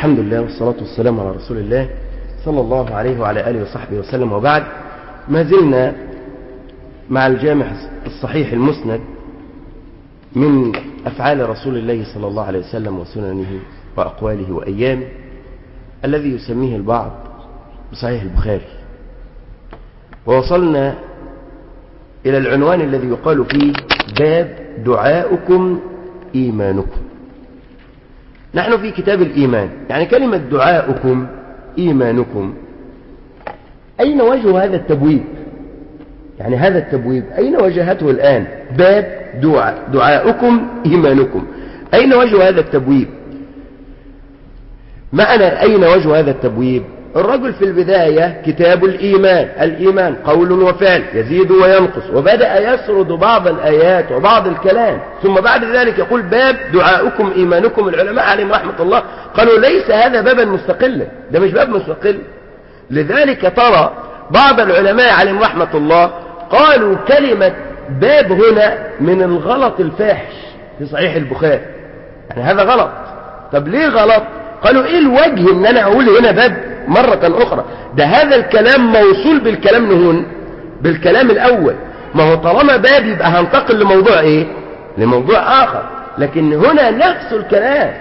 الحمد لله والصلاة والسلام على رسول الله صلى الله عليه وعلى آله وصحبه وسلم وبعد ما زلنا مع الجامع الصحيح المسند من أفعال رسول الله صلى الله عليه وسلم وسننه وأقواله وأيامه الذي يسميه البعض بصحيح البخاري ووصلنا إلى العنوان الذي يقال فيه باب دعاؤكم إيمانكم نحن في كتاب الإيمان يعني كلمة دعاؤكم إيمانكم أين وجه هذا التبويب يعني هذا التبويب أين وجهته الآن باب دعاء دعاؤكم إيمانكم أين وجه هذا التبويب معنى أين وجه هذا التبويب الرجل في البداية كتاب الإيمان الإيمان قول وفعل يزيد وينقص وبدأ يسرد بعض الآيات وبعض الكلام ثم بعد ذلك يقول باب دعاؤكم إيمانكم العلماء عليهم رحمة الله قالوا ليس هذا بابا مستقلا ده مش باب مستقل لذلك ترى بعض العلماء عليهم رحمة الله قالوا كلمة باب هنا من الغلط الفاحش في صحيح البخاري يعني هذا غلط طب ليه غلط قالوا ايه الوجه ان انا اقول هنا باب مرة اخرى ده هذا الكلام موصول بالكلام نهون بالكلام الاول ما هو طالما باب يبقى هنتقل لموضوع ايه لموضوع اخر لكن هنا نفس الكلام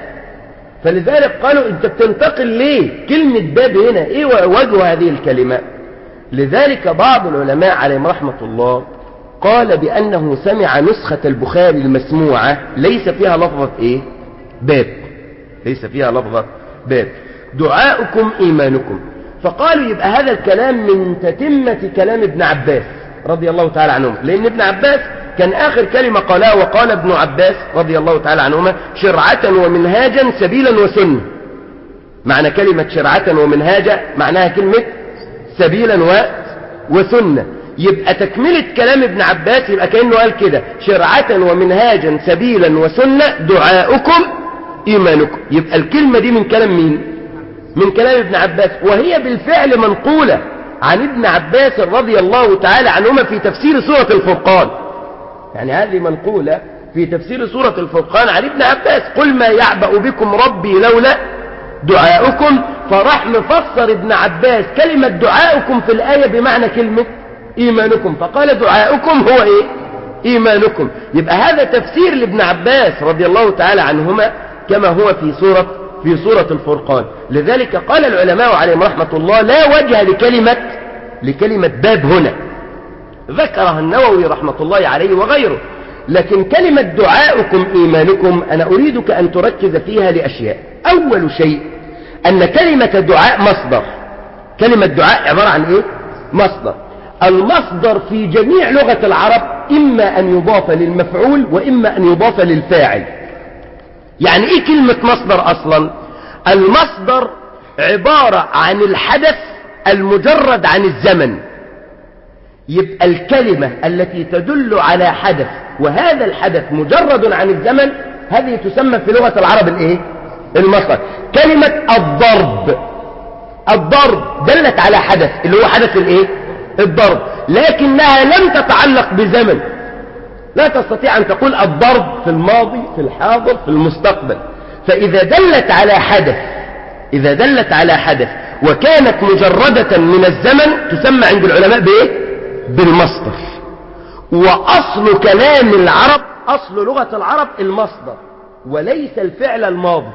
فلذلك قالوا انت بتنتقل ليه كلمة باب هنا ايه وجه هذه الكلمة لذلك بعض العلماء عليهم رحمة الله قال بأنه سمع نسخة البخاري المسموعة ليس فيها لفظة ايه باب ليس فيها لفظة باب دعاؤكم إيمانكم فقالوا يبقى هذا الكلام من تتمة كلام ابن عباس رضي الله تعالى عنهما لأن ابن عباس كان آخر كلمة قالها وقال ابن عباس رضي الله تعالى عنهما شرعة ومنهاجا سبيلا وسنة معنى كلمة شرعة ومنهاجا معناها كلمة سبيلا و... وسنة يبقى تكملة كلام ابن عباس يبقى كأنه قال كده شرعة ومنهاجا سبيلا وسنة دعاؤكم إيمانكم يبقى الكلمة دي من كلام مين من كلام ابن عباس وهي بالفعل منقولة عن ابن عباس رضي الله تعالى عنهما في تفسير سورة الفرقان يعني هذه منقولة في تفسير سورة الفرقان عن ابن عباس قل ما يعبأ بكم ربي لولا دعاؤكم فراح مفسر ابن عباس كلمة دعاؤكم في الآية بمعنى كلمة إيمانكم فقال دعاؤكم هو إيه إيمانكم يبقى هذا تفسير لابن عباس رضي الله تعالى عنهما كما هو في سورة في سورة الفرقان لذلك قال العلماء عليهم رحمة الله لا وجه لكلمة لكلمة باب هنا ذكرها النووي رحمة الله عليه وغيره لكن كلمة دعاؤكم إيمانكم أنا أريدك أن تركز فيها لأشياء أول شيء أن كلمة دعاء مصدر كلمة دعاء عبارة عن إيه مصدر المصدر في جميع لغة العرب إما أن يضاف للمفعول وإما أن يضاف للفاعل يعني ايه كلمة مصدر اصلا المصدر عبارة عن الحدث المجرد عن الزمن يبقى الكلمة التي تدل على حدث وهذا الحدث مجرد عن الزمن هذه تسمى في لغة العرب الايه المصدر كلمة الضرب الضرب دلت على حدث اللي هو حدث الايه الضرب لكنها لم تتعلق بزمن لا تستطيع أن تقول الضرب في الماضي في الحاضر في المستقبل فإذا دلت على حدث إذا دلت على حدث وكانت مجردة من الزمن تسمى عند العلماء بإيه؟ بالمصدر وأصل كلام العرب أصل لغة العرب المصدر وليس الفعل الماضي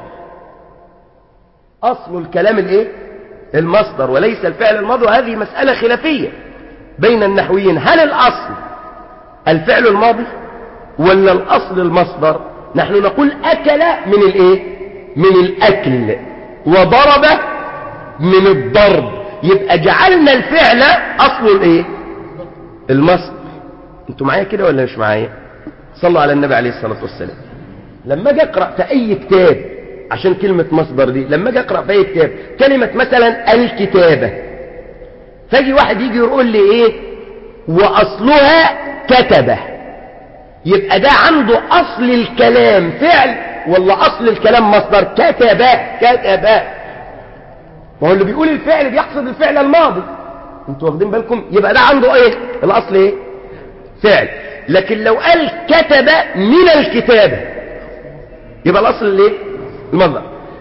أصل الكلام الإيه؟ المصدر وليس الفعل الماضي وهذه مسألة خلافية بين النحويين هل الأصل الفعل الماضي ولا الأصل المصدر نحن نقول أكل من الإيه من الأكل وضرب من الضرب يبقى جعلنا الفعل أصل الإيه المصدر انتوا معايا كده ولا مش معايا صلوا على النبي عليه الصلاة والسلام لما اجي اقرأ في أي كتاب عشان كلمة مصدر دي لما اجي اقرأ في أي كتاب كلمة مثلا الكتابة فاجي واحد يجي يقول لي ايه وأصلها كتبه يبقى ده عنده أصل الكلام فعل ولا أصل الكلام مصدر كتبه كتبه ما هو اللي بيقول الفعل بيقصد الفعل الماضي انتوا واخدين بالكم يبقى ده عنده ايه الأصل ايه فعل لكن لو قال كتب من الكتابة يبقى الأصل الايه المصدر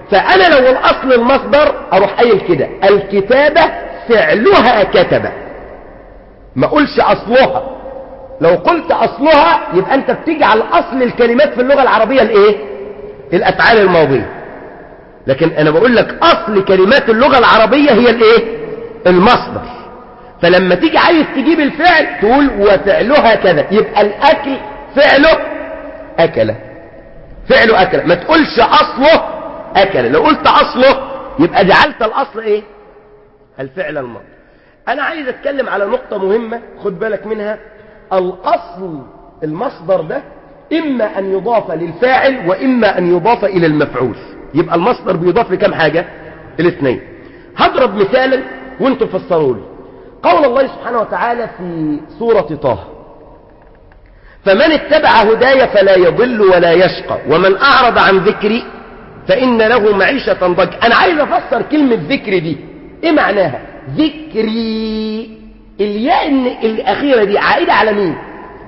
فأنا لو الأصل المصدر أروح قايل كده الكتابة فعلها كتب ما أقولش أصلها لو قلت أصلها يبقى أنت بتجعل أصل الكلمات في اللغة العربية الإيه؟ الأفعال الماضية لكن أنا بقول لك أصل كلمات اللغة العربية هي الإيه؟ المصدر فلما تيجي عايز تجيب الفعل تقول وفعلها كذا يبقى الأكل فعله أكل فعله أكل ما تقولش أصله أكل لو قلت أصله يبقى جعلت الأصل إيه الفعل الماضي أنا عايز أتكلم على نقطة مهمة خد بالك منها الأصل المصدر ده إما أن يضاف للفاعل وإما أن يضاف إلى المفعول يبقى المصدر بيضاف لكم حاجة الاثنين هضرب مثالا وانتم فسروا لي قول الله سبحانه وتعالى في سورة طه فمن اتبع هداي فلا يضل ولا يشقى ومن أعرض عن ذكري فإن له معيشة ضنكا أنا عايز أفسر كلمة ذكر دي إيه معناها ذكري الياء الأخيرة دي عائدة على مين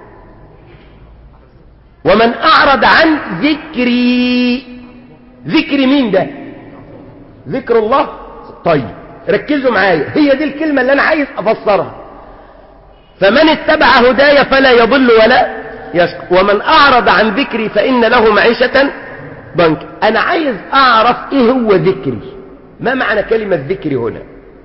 ومن أعرض عن ذكري ذكر مين ده ذكر الله طيب ركزوا معايا هي دي الكلمة اللي أنا عايز أفسرها فمن اتبع هداي فلا يضل ولا يشقى ومن أعرض عن ذكري فإن له معيشة ضنك أنا عايز أعرف إيه هو ذكري ما معنى كلمة ذكري هنا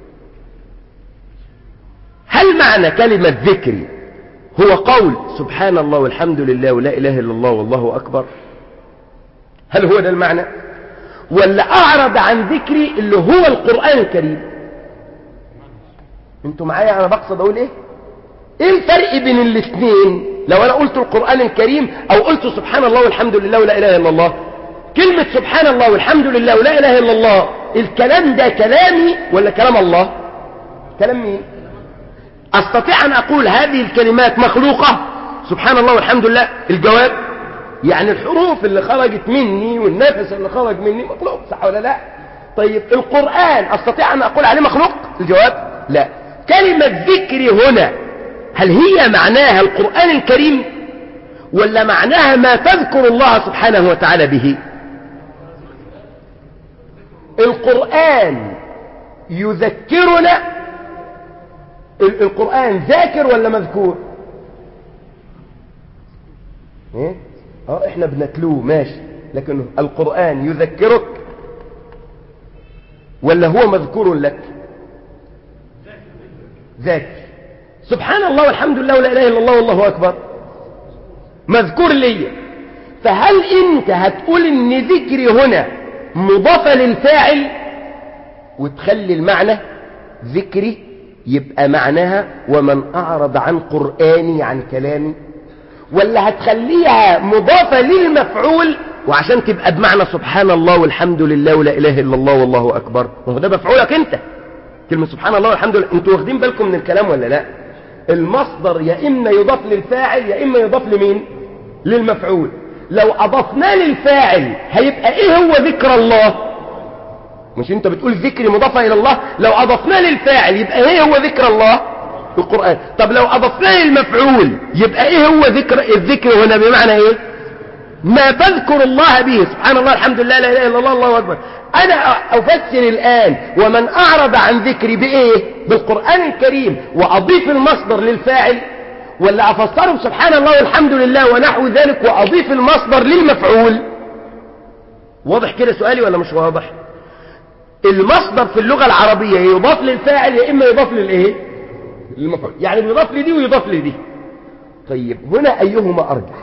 هل معنى كلمة ذكري هو قول سبحان الله والحمد لله ولا إله إلا الله والله أكبر هل هو ده المعنى ولا أعرض عن ذكري اللي هو القرآن الكريم انتوا معايا أنا بقصد أقول إيه إيه الفرق بين الاثنين لو أنا قلت القرآن الكريم أو قلت سبحان الله والحمد لله ولا إله إلا الله كلمة سبحان الله والحمد لله ولا إله إلا الله الكلام ده كلامي ولا كلام الله كلام مين أستطيع أن أقول هذه الكلمات مخلوقة سبحان الله والحمد لله الجواب يعني الحروف اللي خرجت مني والنفس اللي خرج مني مخلوق صح ولا لا طيب القرآن أستطيع أن أقول عليه مخلوق الجواب لا كلمة ذكري هنا هل هي معناها القرآن الكريم ولا معناها ما تذكر الله سبحانه وتعالى به القرآن يذكرنا القرآن ذاكر ولا مذكور ايه اه احنا بنتلوه ماشي لكن القرآن يذكرك ولا هو مذكور لك ذاكر سبحان الله والحمد لله ولا اله الا الله والله اكبر مذكور لي فهل انت هتقول ان ذكري هنا مضافة للفاعل وتخلي المعنى ذكري يبقى معناها ومن أعرض عن قرآني عن كلامي ولا هتخليها مضافة للمفعول وعشان تبقى بمعنى سبحان الله والحمد لله ولا إله إلا الله والله أكبر وهو ده مفعولك أنت كلمة سبحان الله والحمد لله أنتوا واخدين بالكم من الكلام ولا لا المصدر يا إما يضاف للفاعل يا إما يضاف لمين للمفعول لو أضفناه للفاعل هيبقى إيه هو ذكر الله مش انت بتقول ذكر مضافة الى الله لو اضفناه للفاعل يبقى ايه هو ذكر الله في القرآن طب لو اضفناه للمفعول يبقى ايه هو ذكر الذكر هنا بمعنى ايه ما تذكر الله به سبحان الله الحمد لله لا اله الا الله الله اكبر انا افسر الان ومن اعرض عن ذكري بايه بالقرآن الكريم واضيف المصدر للفاعل ولا افسره سبحان الله والحمد لله ونحو ذلك واضيف المصدر للمفعول واضح كده سؤالي ولا مش واضح المصدر في اللغة العربية يضاف للفاعل يا إما يضاف للإيه للمفعول يعني بيضاف لدي ويضاف لدي طيب هنا أيهما أرجح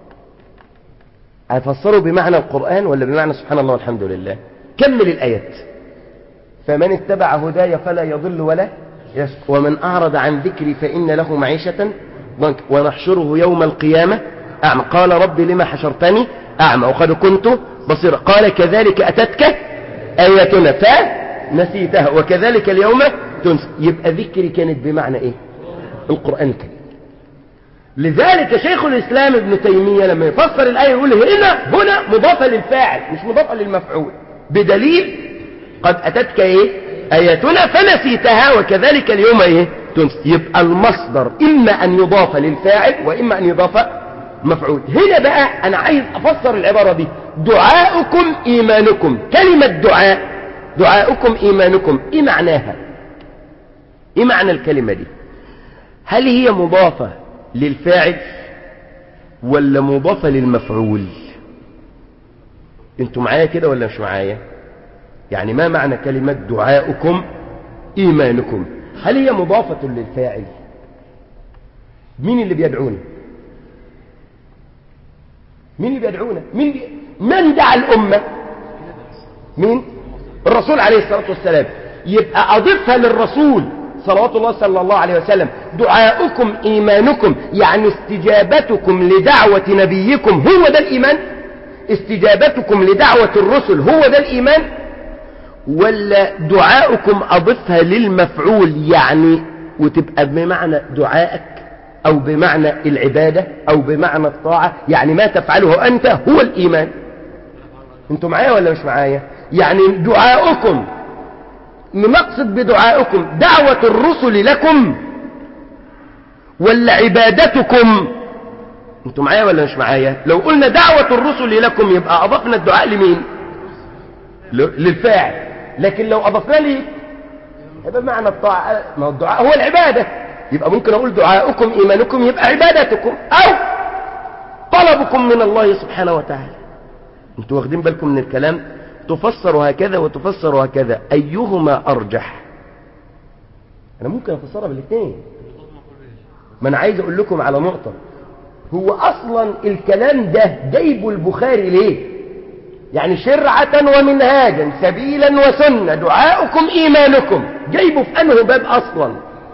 أفسره بمعنى القرآن ولا بمعنى سبحان الله والحمد لله كمل الآيات فمن اتبع هداي فلا يضل ولا يشقى ومن أعرض عن ذكري فإن له معيشة ضنك ونحشره يوم القيامة أعمى قال رب لما حشرتني أعمى وقد كنت بصيرا قال كذلك أتتك آياتنا فنسيتها وكذلك اليوم تنسى يبقى ذكري كانت بمعنى ايه القرآن الكريم لذلك شيخ الإسلام ابن تيمية لما يفسر الآية يقول هنا هنا مضافة للفاعل مش مضافة للمفعول بدليل قد أتتك ايه آياتنا فنسيتها وكذلك اليوم ايه تنسى يبقى المصدر إما أن يضاف للفاعل وإما أن يضاف مفعول هنا بقى أنا عايز أفسر العبارة دي دعاؤكم إيمانكم كلمة دعاء دعاؤكم إيمانكم إيه معناها إيه معنى الكلمة دي هل هي مضافة للفاعل ولا مضافة للمفعول انتوا معايا كده ولا مش معايا يعني ما معنى كلمة دعاؤكم إيمانكم هل هي مضافة للفاعل مين اللي بيدعونا مين اللي بيدعونا مين بي... من دعا الأمة مين الرسول عليه الصلاة والسلام يبقى أضيفها للرسول صلوات الله صلى الله عليه وسلم دعاؤكم إيمانكم يعني استجابتكم لدعوة نبيكم هو ده الإيمان استجابتكم لدعوة الرسل هو ده الإيمان ولا دعاؤكم أضفها للمفعول يعني وتبقى بمعنى دعائك أو بمعنى العبادة أو بمعنى الطاعة يعني ما تفعله أنت هو الإيمان انتوا معايا ولا مش معايا يعني دعاؤكم نقصد بدعائكم دعوة الرسل لكم ولا عبادتكم انتوا معايا ولا مش معايا لو قلنا دعوة الرسل لكم يبقى أضفنا الدعاء لمين للفاعل لكن لو أضفنا لي يبقى معنى الطاعة ما هو الدعاء هو العبادة يبقى ممكن أقول دعاؤكم إيمانكم يبقى عبادتكم أو طلبكم من الله سبحانه وتعالى انتوا واخدين بالكم من الكلام تفسر هكذا وتفسر هكذا أيهما أرجح أنا ممكن أفسرها بالاثنين ما أنا عايز أقول لكم على نقطة هو أصلا الكلام ده جايبه البخاري ليه يعني شرعة ومنهاجا سبيلا وسنة دعاؤكم إيمانكم جايبه في أنه باب أصلا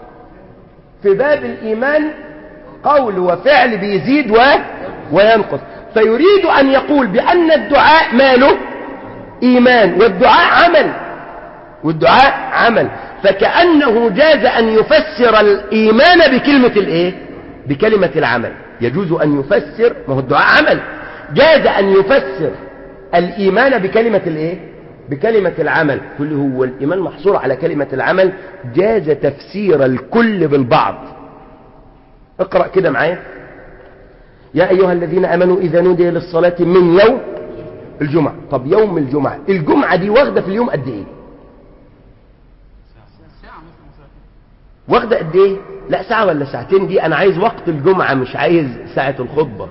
في باب الإيمان قول وفعل بيزيد و... وينقص فيريد أن يقول بأن الدعاء ماله إيمان والدعاء عمل والدعاء عمل فكأنه جاز أن يفسر الإيمان بكلمة الإيه بكلمة العمل يجوز أن يفسر ما هو الدعاء عمل جاز أن يفسر الإيمان بكلمة الإيه بكلمة العمل كل هو الإيمان محصور على كلمة العمل جاز تفسير الكل بالبعض اقرأ كده معايا يا أيها الذين أمنوا إذا نودي للصلاة من يوم الجمعة طب يوم الجمعة الجمعة دي واخدة في اليوم قد إيه واخدة قد إيه لا ساعة ولا ساعتين دي أنا عايز وقت الجمعة مش عايز ساعة الخطبة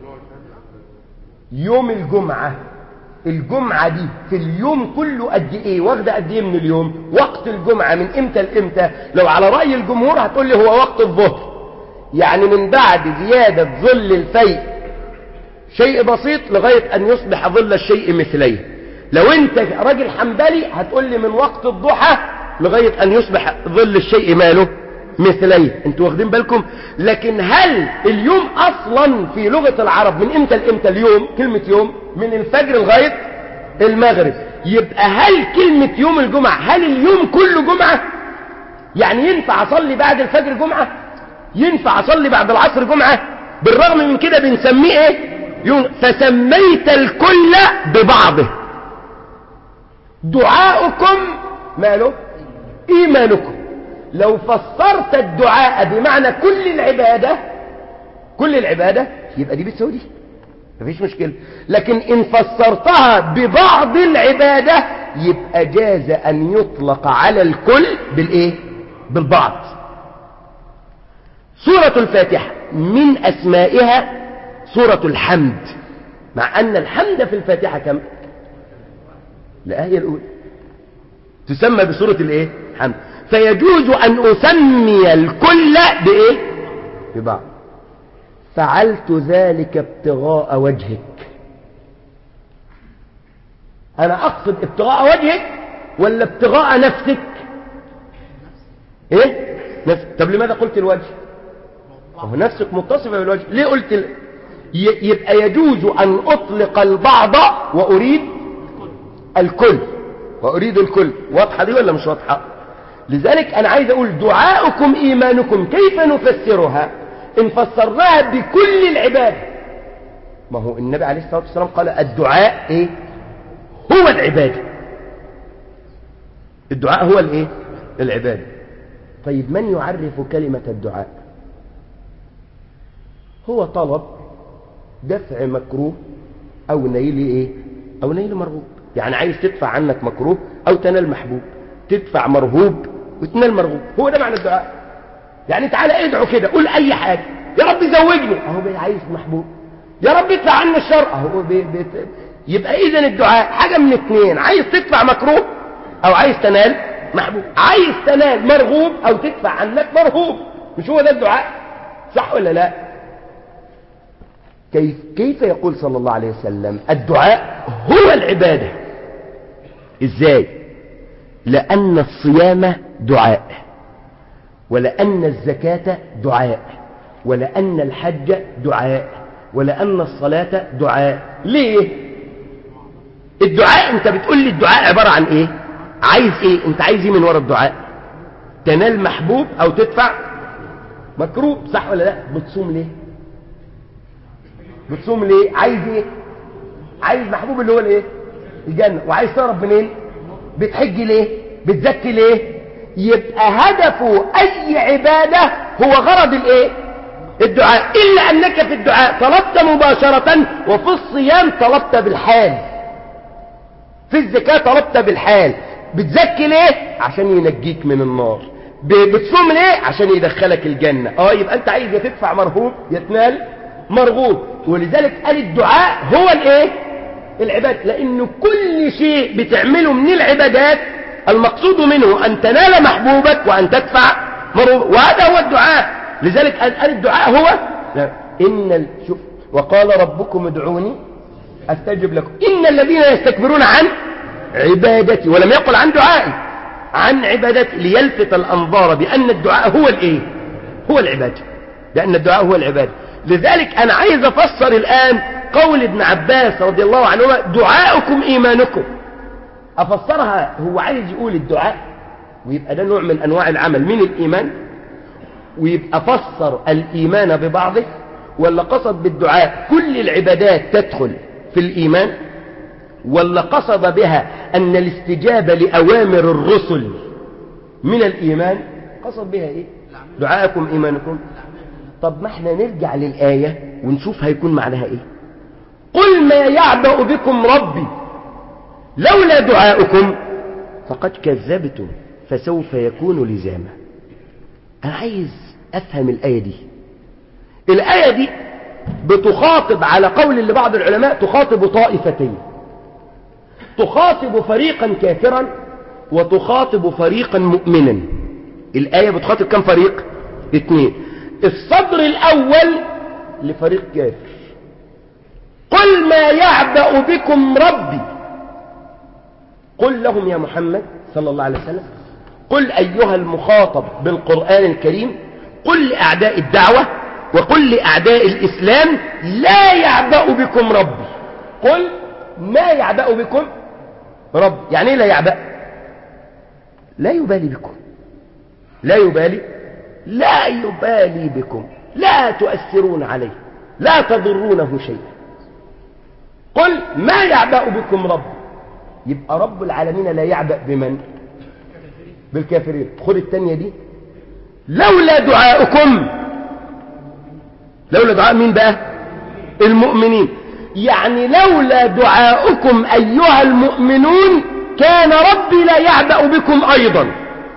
يوم الجمعة الجمعة دي في اليوم كله قد ايه واخده قد ايه من اليوم وقت الجمعة من امتى لامتى لو على رأي الجمهور هتقول لي هو وقت الظهر يعني من بعد زيادة ظل الفيء شيء بسيط لغاية ان يصبح ظل الشيء مثليه لو انت راجل حنبلي هتقول لي من وقت الضحى لغاية ان يصبح ظل الشيء ماله مثليه انتوا واخدين بالكم لكن هل اليوم اصلا في لغة العرب من امتى لامتى اليوم كلمة يوم من الفجر لغاية المغرب يبقى هل كلمة يوم الجمعة هل اليوم كله جمعة يعني ينفع اصلي بعد الفجر جمعة ينفع اصلي بعد العصر جمعة بالرغم من كده بنسميه ايه يوم فسميت الكل ببعضه دعاؤكم ماله ايمانكم لو فسرت الدعاء بمعنى كل العبادة كل العبادة يبقى دي بتساوي دي مفيش مشكلة لكن إن فسرتها ببعض العبادة يبقى جاز أن يطلق على الكل بالإيه؟ بالبعض سورة الفاتحة من أسمائها سورة الحمد مع أن الحمد في الفاتحة كم؟ لا هي الأولى تسمى بسورة الإيه؟ حمد فيجوز أن أسمي الكل بإيه؟ ببعض فعلت ذلك ابتغاء وجهك أنا أقصد ابتغاء وجهك ولا ابتغاء نفسك إيه؟ نفس... طب لماذا قلت الوجه هو نفسك متصفة بالوجه ليه قلت ال... ي... يبقى يجوز أن أطلق البعض وأريد الكل وأريد الكل واضحة دي ولا مش واضحة لذلك أنا عايز أقول دعاؤكم إيمانكم كيف نفسرها إن فسرناها بكل العبادة ما هو النبي عليه الصلاة والسلام قال الدعاء إيه هو العبادة الدعاء هو الإيه العبادة طيب من يعرف كلمة الدعاء هو طلب دفع مكروه أو نيل إيه أو نيل مرغوب يعني عايز تدفع عنك مكروه أو تنال محبوب تدفع مرهوب وتنال مرغوب هو ده معنى الدعاء يعني تعالى ادعو كده قول أي حاجة يا رب زوجني أهو بي- عايز محبوب يا رب ادفع عنا الشر أهو بي بي يبقى إذا الدعاء حاجة من اتنين عايز تدفع مكروه أو عايز تنال محبوب عايز تنال مرغوب أو تدفع عنك مرهوب مش هو ده الدعاء صح ولا لا كيف, كيف يقول صلى الله عليه وسلم الدعاء هو العبادة ازاي لأن الصيام دعاء ولأن الزكاة دعاء ولأن الحج دعاء ولأن الصلاة دعاء ليه الدعاء انت بتقول لي الدعاء عبارة عن ايه عايز ايه انت عايز ايه من وراء الدعاء تنال محبوب او تدفع مكروه صح ولا لا بتصوم ليه بتصوم ليه عايز ايه عايز محبوب اللي هو الايه الجنه وعايز تهرب منين بتحج ليه بتزكي ليه يبقى هدفه اي عباده هو غرض الايه الدعاء الا انك في الدعاء طلبت مباشره وفي الصيام طلبت بالحال في الزكاه طلبت بالحال بتزكي ليه عشان ينجيك من النار ب- بتصوم ليه عشان يدخلك الجنه اه يبقى انت عايز يا تدفع مرهوب يا تنال مرغوب ولذلك قال الدعاء هو الايه العباد لانه كل شيء بتعمله من العبادات المقصود منه ان تنال محبوبك وان تدفع مرغوب وهذا هو الدعاء لذلك قال قال الدعاء هو لا. ان ال- شوف وقال ربكم ادعوني استجب لكم ان الذين يستكبرون عن عبادتي ولم يقل عن دعائي عن عبادتي ليلفت الانظار بان الدعاء هو الايه هو العباده لان الدعاء هو العباده لذلك انا عايز افسر الان قول ابن عباس رضي الله عنهما دعاؤكم ايمانكم افسرها هو عايز يقول الدعاء ويبقى ده نوع من انواع العمل من الايمان ويبقى فسر الايمان ببعضه ولا قصد بالدعاء كل العبادات تدخل في الايمان ولا قصد بها ان الاستجابه لاوامر الرسل من الايمان قصد بها ايه دعاءكم ايمانكم طب ما احنا نرجع للايه ونشوف هيكون معناها ايه قل ما يعبأ بكم ربي لولا دعاؤكم فقد كذبتم فسوف يكون لزاما انا عايز افهم الايه دي الايه دي بتخاطب على قول لبعض العلماء تخاطب طائفتين تخاطب فريقا كافرا وتخاطب فريقا مؤمنا الآية بتخاطب كم فريق اثنين الصدر الأول لفريق كافر قل ما يعبأ بكم ربي قل لهم يا محمد صلى الله عليه وسلم قل أيها المخاطب بالقرآن الكريم قل لأعداء الدعوة وقل لأعداء الإسلام لا يعبأ بكم ربي قل ما يعبأ بكم رب يعني ايه لا يعبأ لا يبالي بكم لا يبالي لا يبالي بكم لا تؤثرون عليه لا تضرونه شيئا قل ما يعبأ بكم رب يبقى رب العالمين لا يعبأ بمن بالكافرين خد التانية دي لولا دعاؤكم لولا دعاء مين بقى المؤمنين يعني لولا دعاؤكم أيها المؤمنون كان ربي لا يعبأ بكم أيضا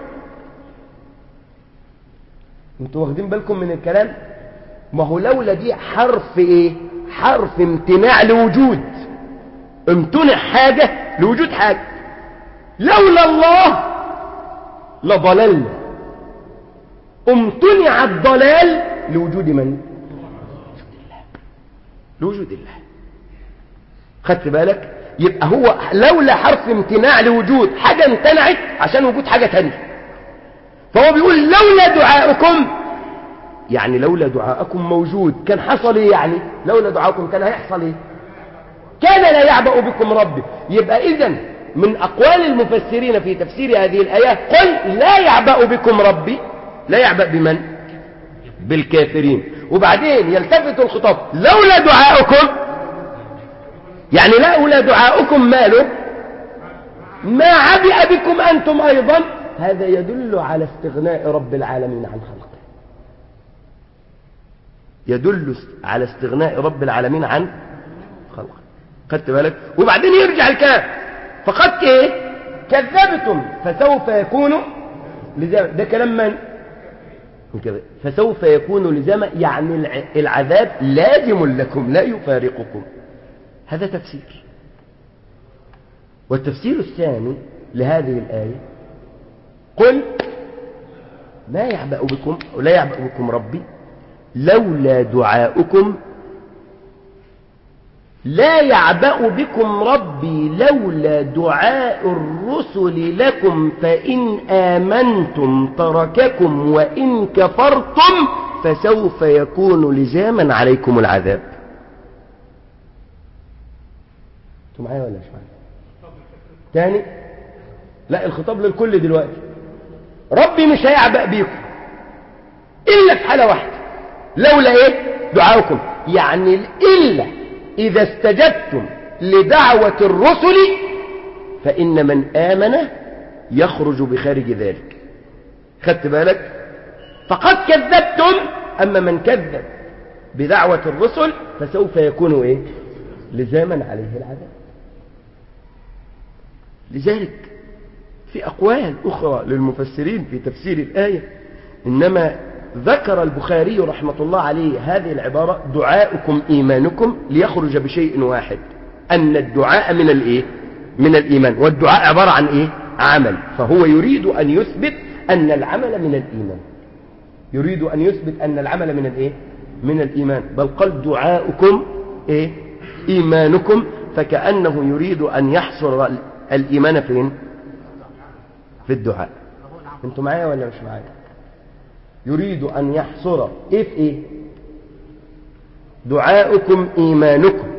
انتوا واخدين بالكم من الكلام ما هو لولا دي حرف ايه حرف امتناع لوجود امتنع حاجة لوجود حاجة لولا الله لضللنا امتنع الضلال لوجود من لوجود الله خدت بالك يبقى هو لولا حرف امتناع لوجود حاجة امتنعت عشان وجود حاجة تانية فهو بيقول لولا دعاؤكم يعني لولا دعاءكم موجود كان حصل ايه يعني لولا دعاءكم كان هيحصل ايه كان لا يعبأ بكم ربي يبقى اذا من اقوال المفسرين في تفسير هذه الايات قل لا يعبأ بكم ربي لا يعبأ بمن بالكافرين وبعدين يلتفت الخطاب لولا دعاؤكم يعني لولا دعاؤكم ماله ما عبئ بكم أنتم أيضا هذا يدل على استغناء رب العالمين عن خلقه يدل على استغناء رب العالمين عن خلقه خدت بالك وبعدين يرجع الكاف فقد ايه كذبتم فسوف يكون لزاما ده كلام من كده فسوف يكون لزاما يعني الع- العذاب لازم لكم لا يفارقكم هذا تفسير والتفسير الثاني لهذه الآية قل ما يعبأ بكم ولا يعبأ بكم ربي لولا دعاؤكم لا يعبأ بكم ربي لولا دعاء الرسل لكم فإن آمنتم ترككم وإن كفرتم فسوف يكون لزاما عليكم العذاب انتوا معايا ولا مش معايا تاني لا الخطاب للكل دلوقتي ربي مش هيعبأ بيكم إلا في حالة واحدة لولا إيه دعاؤكم يعني إلا إذا استجبتم لدعوة الرسل فإن من آمن يخرج بخارج ذلك خدت بالك فقد كذبتم أما من كذب بدعوة الرسل فسوف يكون إيه لزاما عليه العذاب لذلك في أقوال أخرى للمفسرين في تفسير الآية إنما ذكر البخاري رحمة الله عليه هذه العبارة دعاؤكم إيمانكم ليخرج بشيء واحد أن الدعاء من الإيه؟ من الإيمان والدعاء عبارة عن إيه؟ عمل فهو يريد أن يثبت أن العمل من الإيمان يريد أن يثبت أن العمل من الإيه؟ من الإيمان بل قال دعاؤكم إيه؟ إيمانكم فكأنه يريد أن يحصر الإيمان فين؟ في الدعاء انتوا معايا ولا مش معايا يريد أن يحصر إيه في إيه دعاؤكم إيمانكم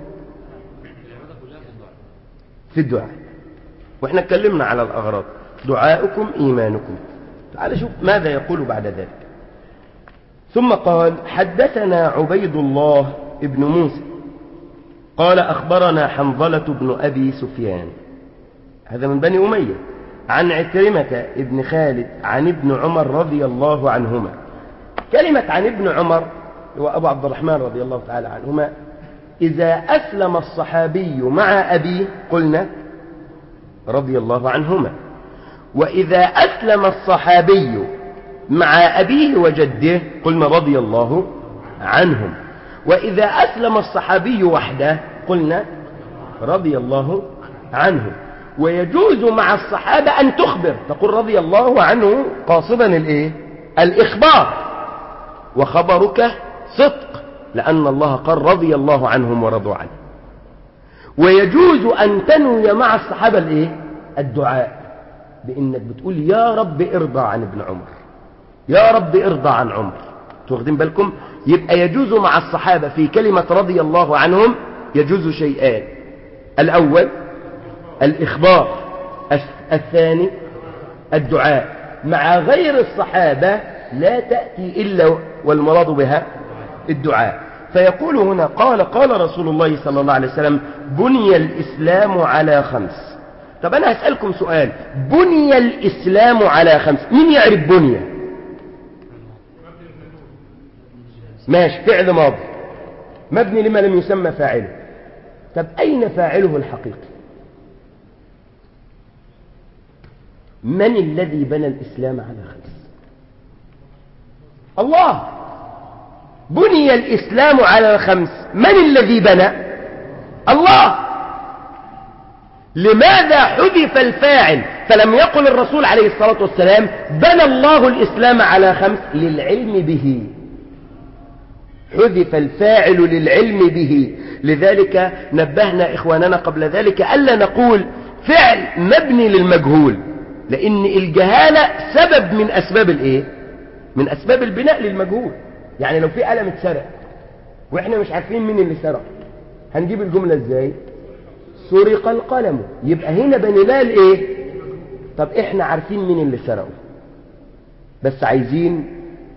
في الدعاء وإحنا اتكلمنا على الأغراض دعاؤكم إيمانكم تعال شوف ماذا يقول بعد ذلك ثم قال حدثنا عبيد الله ابن موسى قال أخبرنا حنظلة بن أبي سفيان هذا من بني أمية عن عكرمة ابن خالد عن ابن عمر رضي الله عنهما كلمة عن ابن عمر هو أبو عبد الرحمن رضي الله تعالى عنهما إذا أسلم الصحابي مع أبيه قلنا رضي الله عنهما وإذا أسلم الصحابي مع أبيه وجده قلنا رضي الله عنهم وإذا أسلم الصحابي وحده قلنا رضي الله عنه ويجوز مع الصحابة أن تخبر تقول رضي الله عنه قاصدا الإيه؟ الإخبار وخبرك صدق لأن الله قال رضي الله عنهم ورضوا عنه ويجوز أن تنوي مع الصحابة الإيه؟ الدعاء بإنك بتقول يا رب ارضى عن ابن عمر يا رب ارضى عن عمر واخدين بالكم يبقى يجوز مع الصحابة في كلمة رضي الله عنهم يجوز شيئان الأول الإخبار الثاني الدعاء مع غير الصحابة لا تأتي إلا والمراد بها الدعاء فيقول هنا قال قال رسول الله صلى الله عليه وسلم بني الإسلام على خمس طب أنا هسألكم سؤال بني الإسلام على خمس مين يعرف بنيه ماشي فعل ماضي مبني لما لم يسمى فاعله طب أين فاعله الحقيقي من الذي بنى الإسلام على خمس الله بني الإسلام على الخمس من الذي بنى الله لماذا حذف الفاعل فلم يقل الرسول عليه الصلاة والسلام بنى الله الإسلام على خمس للعلم به حذف الفاعل للعلم به لذلك نبهنا إخواننا قبل ذلك ألا نقول فعل مبني للمجهول لأن الجهالة سبب من أسباب الإيه؟ من أسباب البناء للمجهول يعني لو في قلم اتسرق وإحنا مش عارفين مين اللي سرق هنجيب الجملة إزاي سرق القلم يبقى هنا بنيناه لإيه طب إحنا عارفين مين اللي سرقه بس عايزين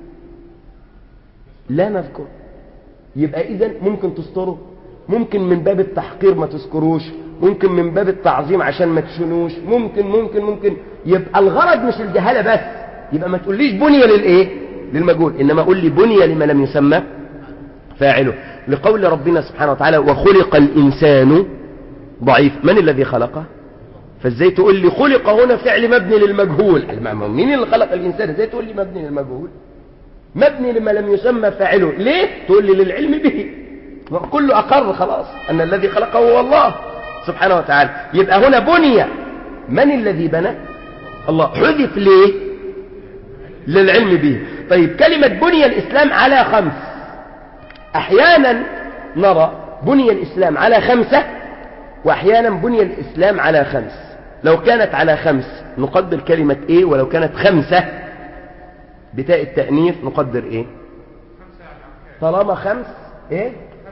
لا نذكر يبقى إذا ممكن تستره ممكن من باب التحقير ما تذكروش ممكن من باب التعظيم عشان ما تشنوش ممكن ممكن ممكن يبقى الغرض مش الجهالة بس يبقى ما تقوليش بني للايه للمجهول انما قول لي بني لما لم يسمى فاعله لقول ربنا سبحانه وتعالى وخلق الإنسان ضعيف من الذي خلقه فازاي تقول لي خلق هنا فعل مبني للمجهول مين اللي خلق الإنسان ازاي تقول لي مبني للمجهول مبني لما لم يسمى فاعله ليه تقول لي للعلم به كله أقر خلاص أن الذي خلقه هو الله سبحانه وتعالى يبقى هنا بني من الذي بنى الله حذف ليه للعلم به طيب كلمة بني الإسلام على خمس أحيانا نرى بني الإسلام على خمسة وأحيانا بني الإسلام على خمس لو كانت على خمس نقدر كلمة إيه ولو كانت خمسة بتاء التأنيث نقدر إيه طالما خمس إيه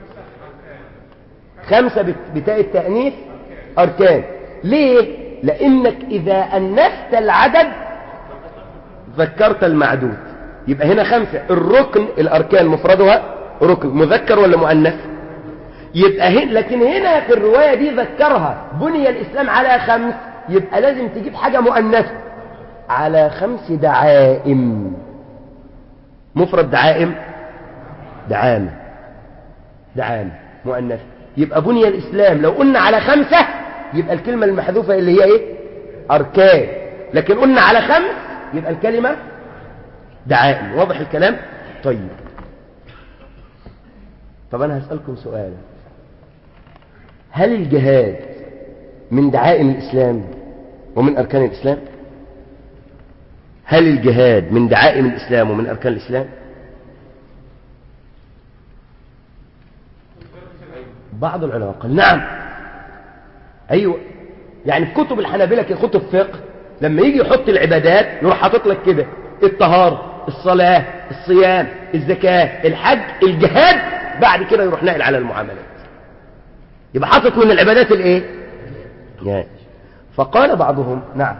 خمسة بتاء التأنيث أركان ليه لأنك إذا أنست العدد ذكرت المعدود يبقى هنا خمسة الركن الأركان مفردها ركن مذكر ولا مؤنث يبقى هنا لكن هنا في الرواية دي ذكرها بني الإسلام على خمس يبقى لازم تجيب حاجة مؤنثة على خمس دعائم مفرد دعائم دعامة دعامة مؤنثة يبقى بني الإسلام لو قلنا على خمسة يبقى الكلمة المحذوفة اللي هي ايه أركان لكن قلنا على خمس يبقى الكلمة دعائم واضح الكلام طيب طب أنا هسألكم سؤال هل الجهاد من دعائم الإسلام ومن أركان الإسلام هل الجهاد من دعائم الإسلام ومن أركان الإسلام بعض العلماء قال نعم أيوة يعني في كتب الحنابلة ككتب فقه لما يجي يحط العبادات يروح حاطط لك كده الطهارة الصلاة الصيام الزكاة الحج الجهاد بعد كده يروح ناقل على المعاملات يبقى حاطط من العبادات الايه يعني فقال بعضهم نعم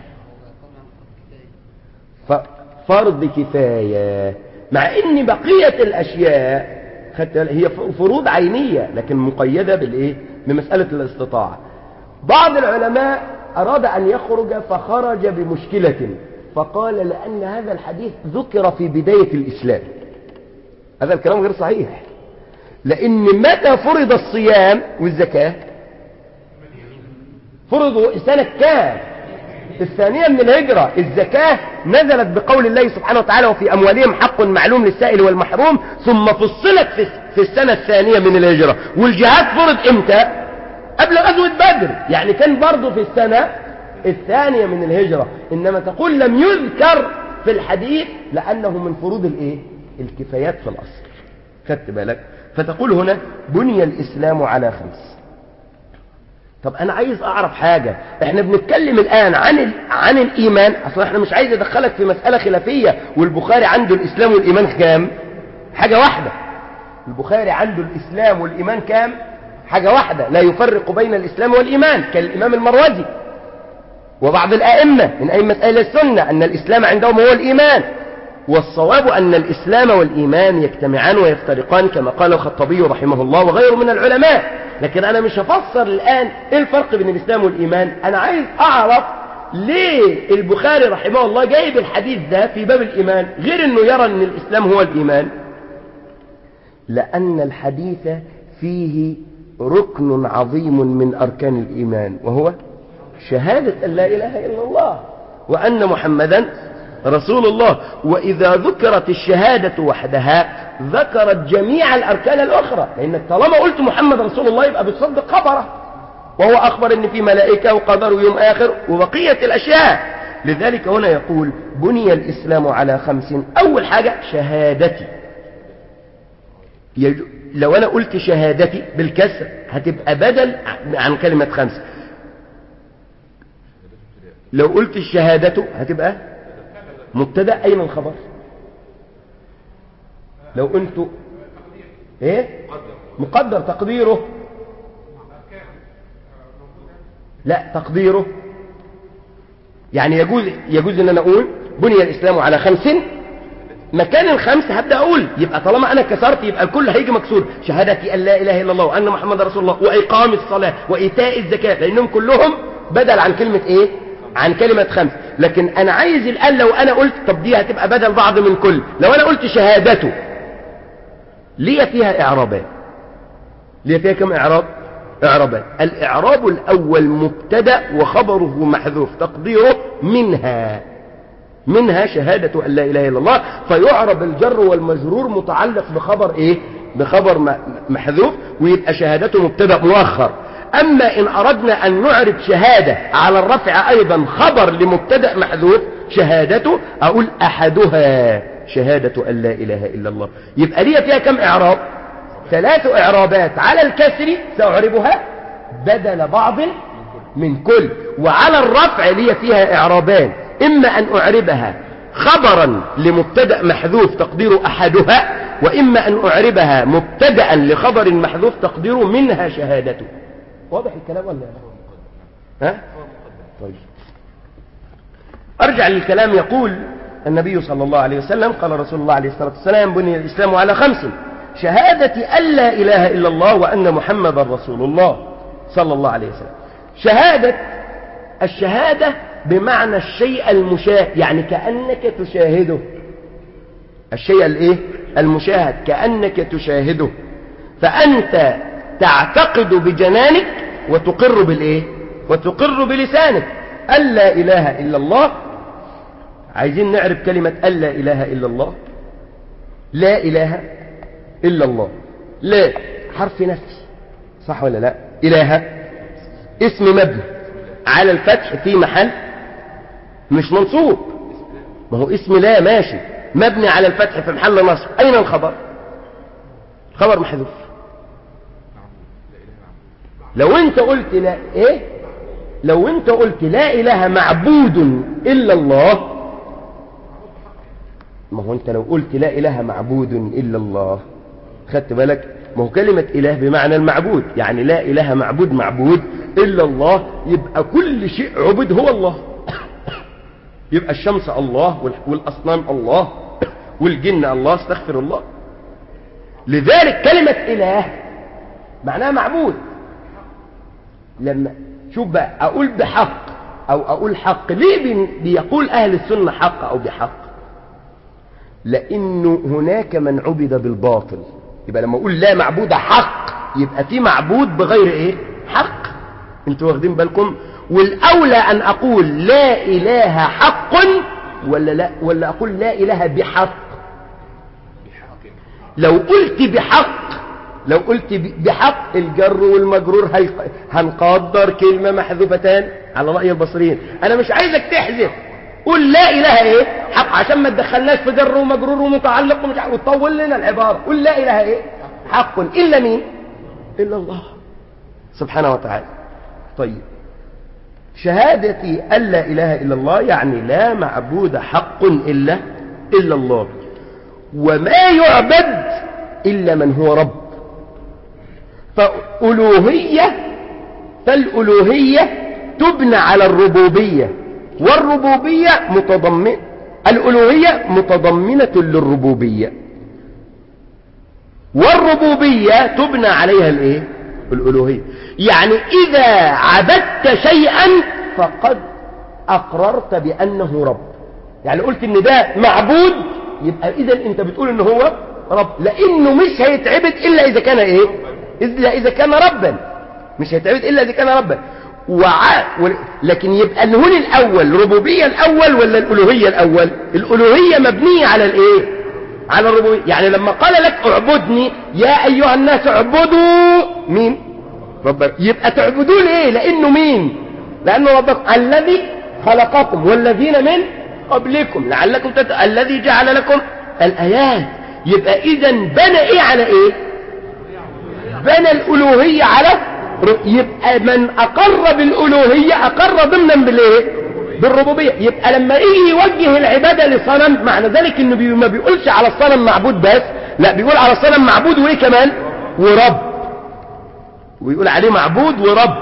فرض كفاية مع ان بقية الاشياء هي فروض عينية لكن مقيدة بالايه بمسألة الاستطاعة بعض العلماء اراد ان يخرج فخرج بمشكلة فقال لان هذا الحديث ذكر في بداية الاسلام هذا الكلام غير صحيح لان متى فرض الصيام والزكاة فرضوا سنة كام الثانية من الهجرة الزكاة نزلت بقول الله سبحانه وتعالى وفي أموالهم حق معلوم للسائل والمحروم ثم فصلت في السنة الثانية من الهجرة والجهاد فرض امتى قبل غزوة بدر يعني كان برضه في السنة الثانية من الهجرة إنما تقول لم يذكر في الحديث لأنه من فروض الايه الكفايات في الأصل خدت بالك فتقول هنا بني الإسلام على خمس طب انا عايز اعرف حاجة احنا بنتكلم الان عن ال... عن الايمان اصلا احنا مش عايز ادخلك في مسألة خلافية والبخاري عنده الاسلام والايمان كام حاجة واحدة البخاري عنده الاسلام والايمان كام حاجة واحدة لا يفرق بين الاسلام والايمان كالامام المروزي وبعض الائمة من ائمة اهل السنة ان الاسلام عندهم هو الايمان والصواب أن الإسلام والإيمان يجتمعان ويفترقان كما قال الخطبي رحمه الله وغيره من العلماء لكن أنا مش هفسر الآن إيه الفرق بين الإسلام والإيمان أنا عايز أعرف ليه البخاري رحمه الله جايب الحديث ده في باب الإيمان غير أنه يرى أن الإسلام هو الإيمان لأن الحديث فيه ركن عظيم من أركان الإيمان وهو شهادة أن لا إله إلا الله وأن محمدا رسول الله وإذا ذكرت الشهادة وحدها ذكرت جميع الأركان الأخرى لأنك طالما قلت محمد رسول الله يبقى بتصدق خبره وهو أخبر أن في ملائكة وقدر ويوم آخر وبقية الأشياء لذلك هنا يقول بني الإسلام على خمس أول حاجة شهادتي لو أنا قلت شهادتي بالكسر هتبقى بدل عن كلمة خمس لو قلت الشهادة هتبقى مبتدا اين الخبر لو انتوا ايه مقدر تقديره لا تقديره يعني يجوز يجوز ان انا اقول بني الاسلام على خمس مكان الخمس هبدا اقول يبقى طالما انا كسرت يبقى الكل هيجي مكسور شهادتي ان لا اله الا الله وان محمد رسول الله واقام الصلاه وايتاء الزكاه لانهم كلهم بدل عن كلمه ايه عن كلمة خمس لكن أنا عايز الآن لو أنا قلت طب دي هتبقى بدل بعض من كل لو أنا قلت شهادته ليه فيها إعرابات اللي فيها كم إعراب إعرابان الإعراب الأول مبتدأ وخبره محذوف تقديره منها منها شهادة أن لا إله إلا الله فيعرب الجر والمجرور متعلق بخبر إيه بخبر محذوف ويبقى شهادته مبتدأ مؤخر أما إن أردنا أن نعرب شهادة على الرفع أيضا خبر لمبتدأ محذوف شهادته أقول أحدها شهادة أن لا إله إلا الله يبقى لي فيها كم إعراب ثلاث إعرابات على الكسر سأعربها بدل بعض من كل وعلى الرفع لي فيها إعرابان إما أن أعربها خبرا لمبتدأ محذوف تقدير أحدها وإما أن أعربها مبتدأ لخبر محذوف تقدير منها شهادته واضح الكلام ولا ها طيب أرجع للكلام يقول النبي صلى الله عليه وسلم قال رسول الله عليه الصلاة والسلام بني الإسلام على خمس شهادة أن لا إله إلا الله وأن محمد رسول الله صلى الله عليه وسلم شهادة الشهادة بمعنى الشيء المشاهد يعني كأنك تشاهده الشيء الايه المشاهد كأنك تشاهده فأنت تعتقد بجنانك وتقر بالايه وتقر بلسانك أن لا إله إلا الله عايزين نعرف كلمة أن لا إله إلا الله لا إله إلا الله لا حرف نفي صح ولا لا إله اسم مبني على الفتح في محل مش منصوب ما هو اسم لا ماشي مبني على الفتح في محل نصب أين الخبر خبر محذوف لو انت قلت لا ايه لو انت قلت لا اله معبود الا الله ما هو انت لو قلت لا اله معبود الا الله خدت بالك ما هو كلمة إله بمعنى المعبود يعني لا إله معبود معبود إلا الله يبقى كل شيء عبد هو الله يبقى الشمس الله والأصنام الله والجن الله استغفر الله لذلك كلمة إله معناها معبود لما شوف بقى أقول بحق أو أقول حق ليه بيقول أهل السنة حق أو بحق لأنه هناك من عبد بالباطل يبقى لما أقول لا معبود حق يبقى في معبود بغير إيه حق انتوا واخدين بالكم والأولى أن أقول لا إله حق ولا لا ولا أقول لا إله بحق لو قلت بحق لو قلت بحق الجر والمجرور هنقدر كلمة محذوفتان على رأي البصريين أنا مش عايزك تحذف قول لا إله إيه حق عشان ما تدخلناش في جر ومجرور ومتعلق ومش عارف وتطول لنا العبارة قول لا إله إيه حق إلا مين إلا الله سبحانه وتعالى طيب شهادتي أن لا إله إلا الله يعني لا معبود حق إلا إلا الله وما يعبد إلا من هو رب فألوهية فالألوهية تبنى على الربوبية والربوبية متضمن الألوهية متضمنة للربوبية والربوبية تبنى عليها الايه الألوهية يعني إذا عبدت شيئا فقد أقررت بأنه رب يعني قلت إن ده معبود يبقى إذا أنت بتقول إن هو رب لأنه مش هيتعبد إلا إذا كان إيه إلا إذا كان ربا مش هيتعبد إلا إذا كان ربا وع... و... لكن يبقى النهون الأول ربوبية الأول ولا الألوهية الأول الألوهية مبنية على الإيه على الربوبية يعني لما قال لك اعبدني يا أيها الناس اعبدوا مين ربنا يبقى تعبدوا ليه لأنه مين لأنه ربكم الذي خلقكم والذين من قبلكم لعلكم تت... الذي جعل لكم الآيات يبقى إذا بنى إيه على إيه بنى الألوهية على يبقى من أقر بالألوهية أقر ضمنا بالإيه بالربوبية يبقى لما يجي يوجه العبادة لصنم معنى ذلك انه بي ما بيقولش على الصنم معبود بس لا بيقول على الصنم معبود وايه كمان ورب ويقول عليه معبود ورب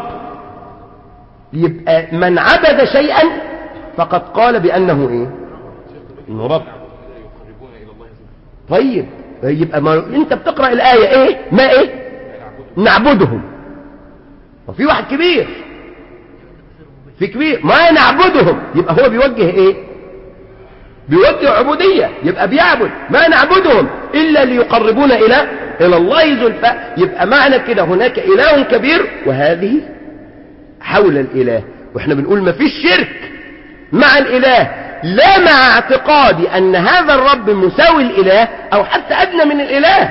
يبقى من عبد شيئا فقد قال بأنه ايه انه رب طيب يبقى ما انت بتقرأ الآية ايه ما ايه نعبدهم وفي واحد كبير في كبير ما نعبدهم يبقى هو بيوجه ايه بيوجه عبودية يبقى بيعبد ما نعبدهم إلا ليقربونا إلى إلى الله زلفى يبقى معنى كده هناك إله كبير وهذه حول الإله وإحنا بنقول ما فيش شرك مع الإله لا مع اعتقادي أن هذا الرب مساوي الإله أو حتى أدنى من الإله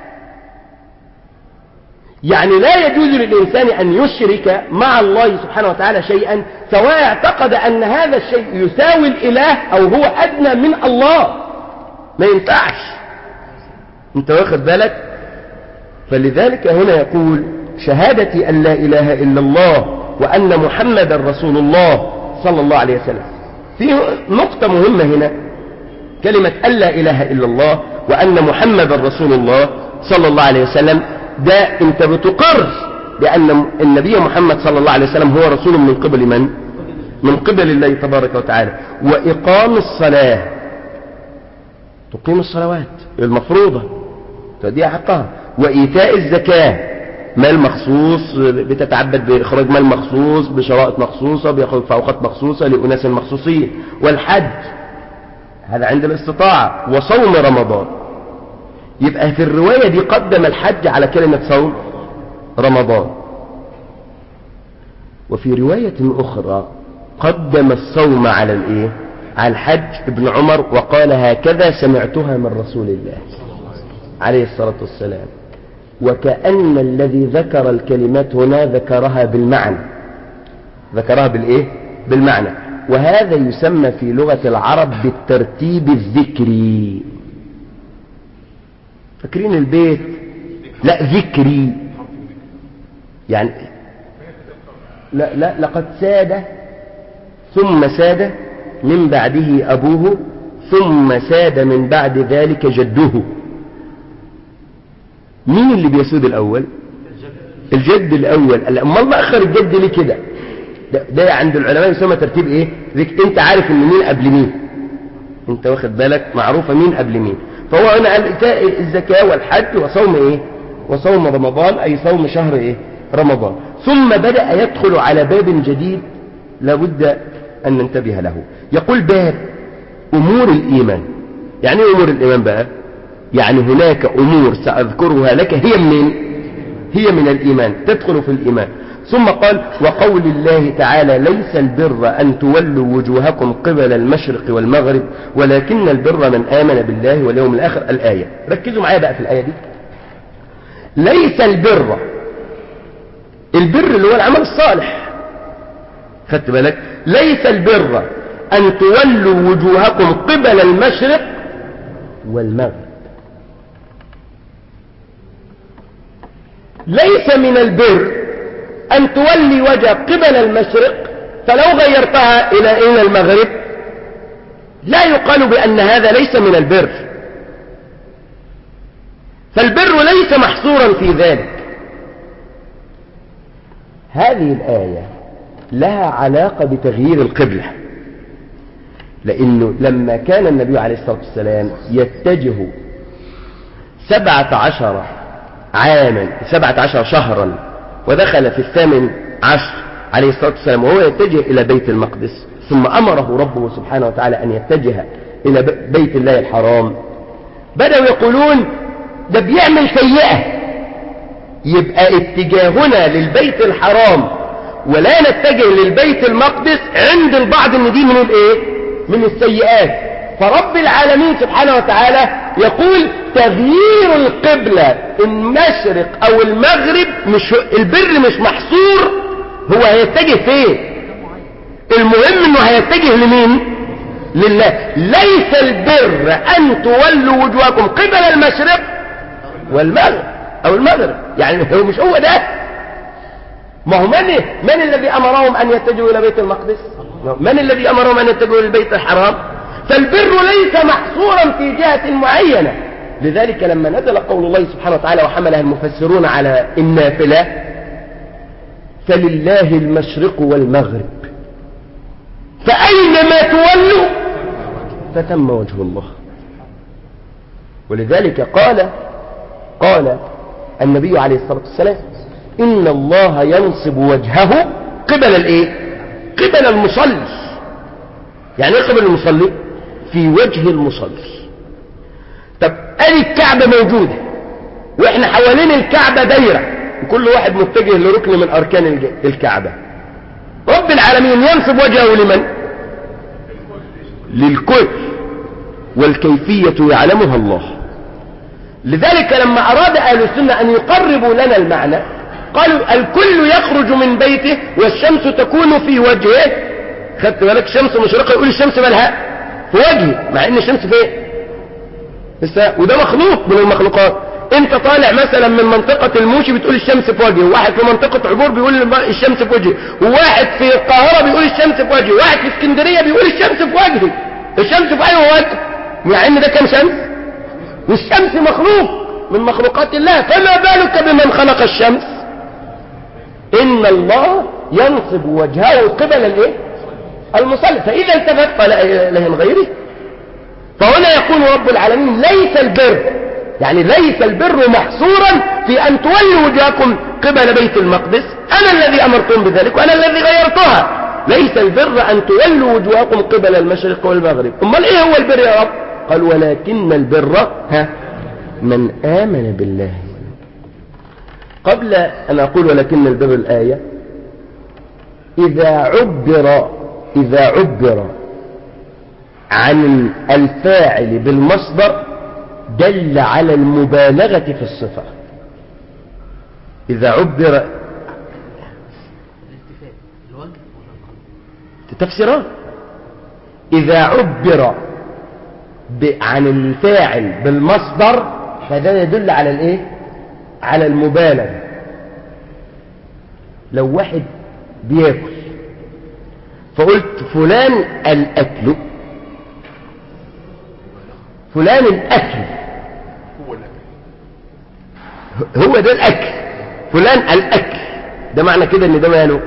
يعني لا يجوز للإنسان أن يشرك مع الله سبحانه وتعالى شيئا سواء اعتقد أن هذا الشيء يساوي الإله أو هو أدنى من الله ما ينفعش انت واخد بالك فلذلك هنا يقول شهادتي أن لا إله إلا الله وأن محمد رسول الله صلى الله عليه وسلم في نقطة مهمة هنا كلمة أن لا إله إلا الله وأن محمد رسول الله صلى الله عليه وسلم ده انت بتقر بأن النبي محمد صلى الله عليه وسلم هو رسول من قبل من من قبل الله تبارك وتعالى وإقام الصلاة تقيم الصلوات المفروضة تؤديها حقها وإيتاء الزكاة مال مخصوص بتتعبد بإخراج مال مخصوص بشرائط مخصوصة بيخرج في أوقات مخصوصة لأناس مخصوصين والحج هذا عند الاستطاعة وصوم رمضان يبقى في الرواية دي قدم الحج على كلمة صوم رمضان وفي رواية أخرى قدم الصوم على الإيه على الحج ابن عمر وقال هكذا سمعتها من رسول الله عليه الصلاة والسلام وكأن الذي ذكر الكلمات هنا ذكرها بالمعنى ذكرها بالإيه بالمعنى وهذا يسمى في لغة العرب بالترتيب الذكري فاكرين البيت لا ذكري يعني لا لا لقد ساد ثم ساد من بعده أبوه ثم ساد من بعد ذلك جده مين اللي بيسود الأول الجد الأول أما الله أخر الجد ليه كده ده, ده عند العلماء يسمى ترتيب إيه ذيك أنت عارف إن مين قبل مين أنت واخد بالك معروفة مين قبل مين فهو هنا قال إيتاء الزكاة والحج وصوم إيه وصوم رمضان أي صوم شهر إيه رمضان ثم بدأ يدخل على باب جديد لابد أن ننتبه له يقول باب أمور الإيمان يعني ايه أمور الإيمان بقى يعني هناك أمور سأذكرها لك هي من هي من الإيمان تدخل في الإيمان ثم قال وقول الله تعالى ليس البر أن تولوا وجوهكم قبل المشرق والمغرب ولكن البر من آمن بالله واليوم الآخر الآية ركزوا معايا بقى في الآية دي ليس البر البر اللي هو العمل الصالح خدت بالك ليس البر أن تولوا وجوهكم قبل المشرق والمغرب ليس من البر أن تولي وجه قبل المشرق فلو غيرتها إلى إلى المغرب لا يقال بأن هذا ليس من البر فالبر ليس محصورا في ذلك هذه الآية لها علاقة بتغيير القبلة لأنه لما كان النبي عليه الصلاة والسلام يتجه سبعة عشر عاما سبعة عشر شهرا ودخل في الثامن عشر عليه الصلاة والسلام وهو يتجه إلى بيت المقدس ثم أمره ربه سبحانه وتعالى أن يتجه إلى بيت الله الحرام بدأوا يقولون ده بيعمل سيئة يبقى اتجاهنا للبيت الحرام ولا نتجه للبيت المقدس عند البعض ان دي من الايه من السيئات فرب العالمين سبحانه وتعالى يقول تغيير القبلة المشرق او المغرب مش البر مش محصور هو هيتجه فين المهم انه هيتجه لمين لله ليس البر ان تولوا وجوهكم قبل المشرق والمغرب او المغرب يعني هو مش هو ده ما هو من من الذي امرهم ان يتجهوا الى بيت المقدس من الذي امرهم ان يتجهوا الى البيت الحرام فالبر ليس محصورا في جهة معينة لذلك لما نزل قول الله سبحانه وتعالى وحملها المفسرون على النافلة فلله المشرق والمغرب فأينما تولوا فتم وجه الله ولذلك قال قال النبي عليه الصلاة والسلام إن الله ينصب وجهه قبل الايه قبل المصلي يعني ايه قبل المصلي في وجه المصلي طب ادي الكعبة موجودة واحنا حوالين الكعبة دايرة وكل واحد متجه لركن من اركان الج- الكعبة رب العالمين ينصب وجهه لمن للكل والكيفية يعلمها الله لذلك لما أراد أهل السنة أن يقربوا لنا المعنى قالوا الكل يخرج من بيته والشمس تكون في وجهه خدت بالك الشمس مشرقة يقول الشمس مالها في وجهه مع ان الشمس فين لسه وده مخلوق من المخلوقات انت طالع مثلا من منطقة الموشي بتقول الشمس في وجهه وواحد في منطقة عبور بيقول الشمس في وجهه وواحد في القاهرة بيقول الشمس في وجهه وواحد في اسكندرية بيقول الشمس في وجهه الشمس في ايوه وجه مع ان ده كام شمس والشمس مخلوق من مخلوقات الله فما بالك بمن خلق الشمس ان الله ينصب وجهه قبل الايه المصلي فاذا التفت فلا اله من غيره فهنا يقول رب العالمين ليس البر يعني ليس البر محصورا في ان تولوا وجهكم قبل بيت المقدس انا الذي امرتم بذلك وانا الذي غيرتها ليس البر ان تولوا وجوهكم قبل المشرق والمغرب امال ايه هو البر يا رب قال ولكن البر ها من امن بالله قبل ان اقول ولكن البر الايه اذا عبر اذا عبر عن الفاعل بالمصدر دل على المبالغة في الصفة إذا عبر الالتفات الوجه ولا القلب تفسيران إذا عبر ب- عن الفاعل بالمصدر فده يدل على الإيه؟ على المبالغة لو واحد بياكل فقلت فلان الأكل فلان الأكل هو ده الأكل فلان الأكل ده معنى كده إن ده ماله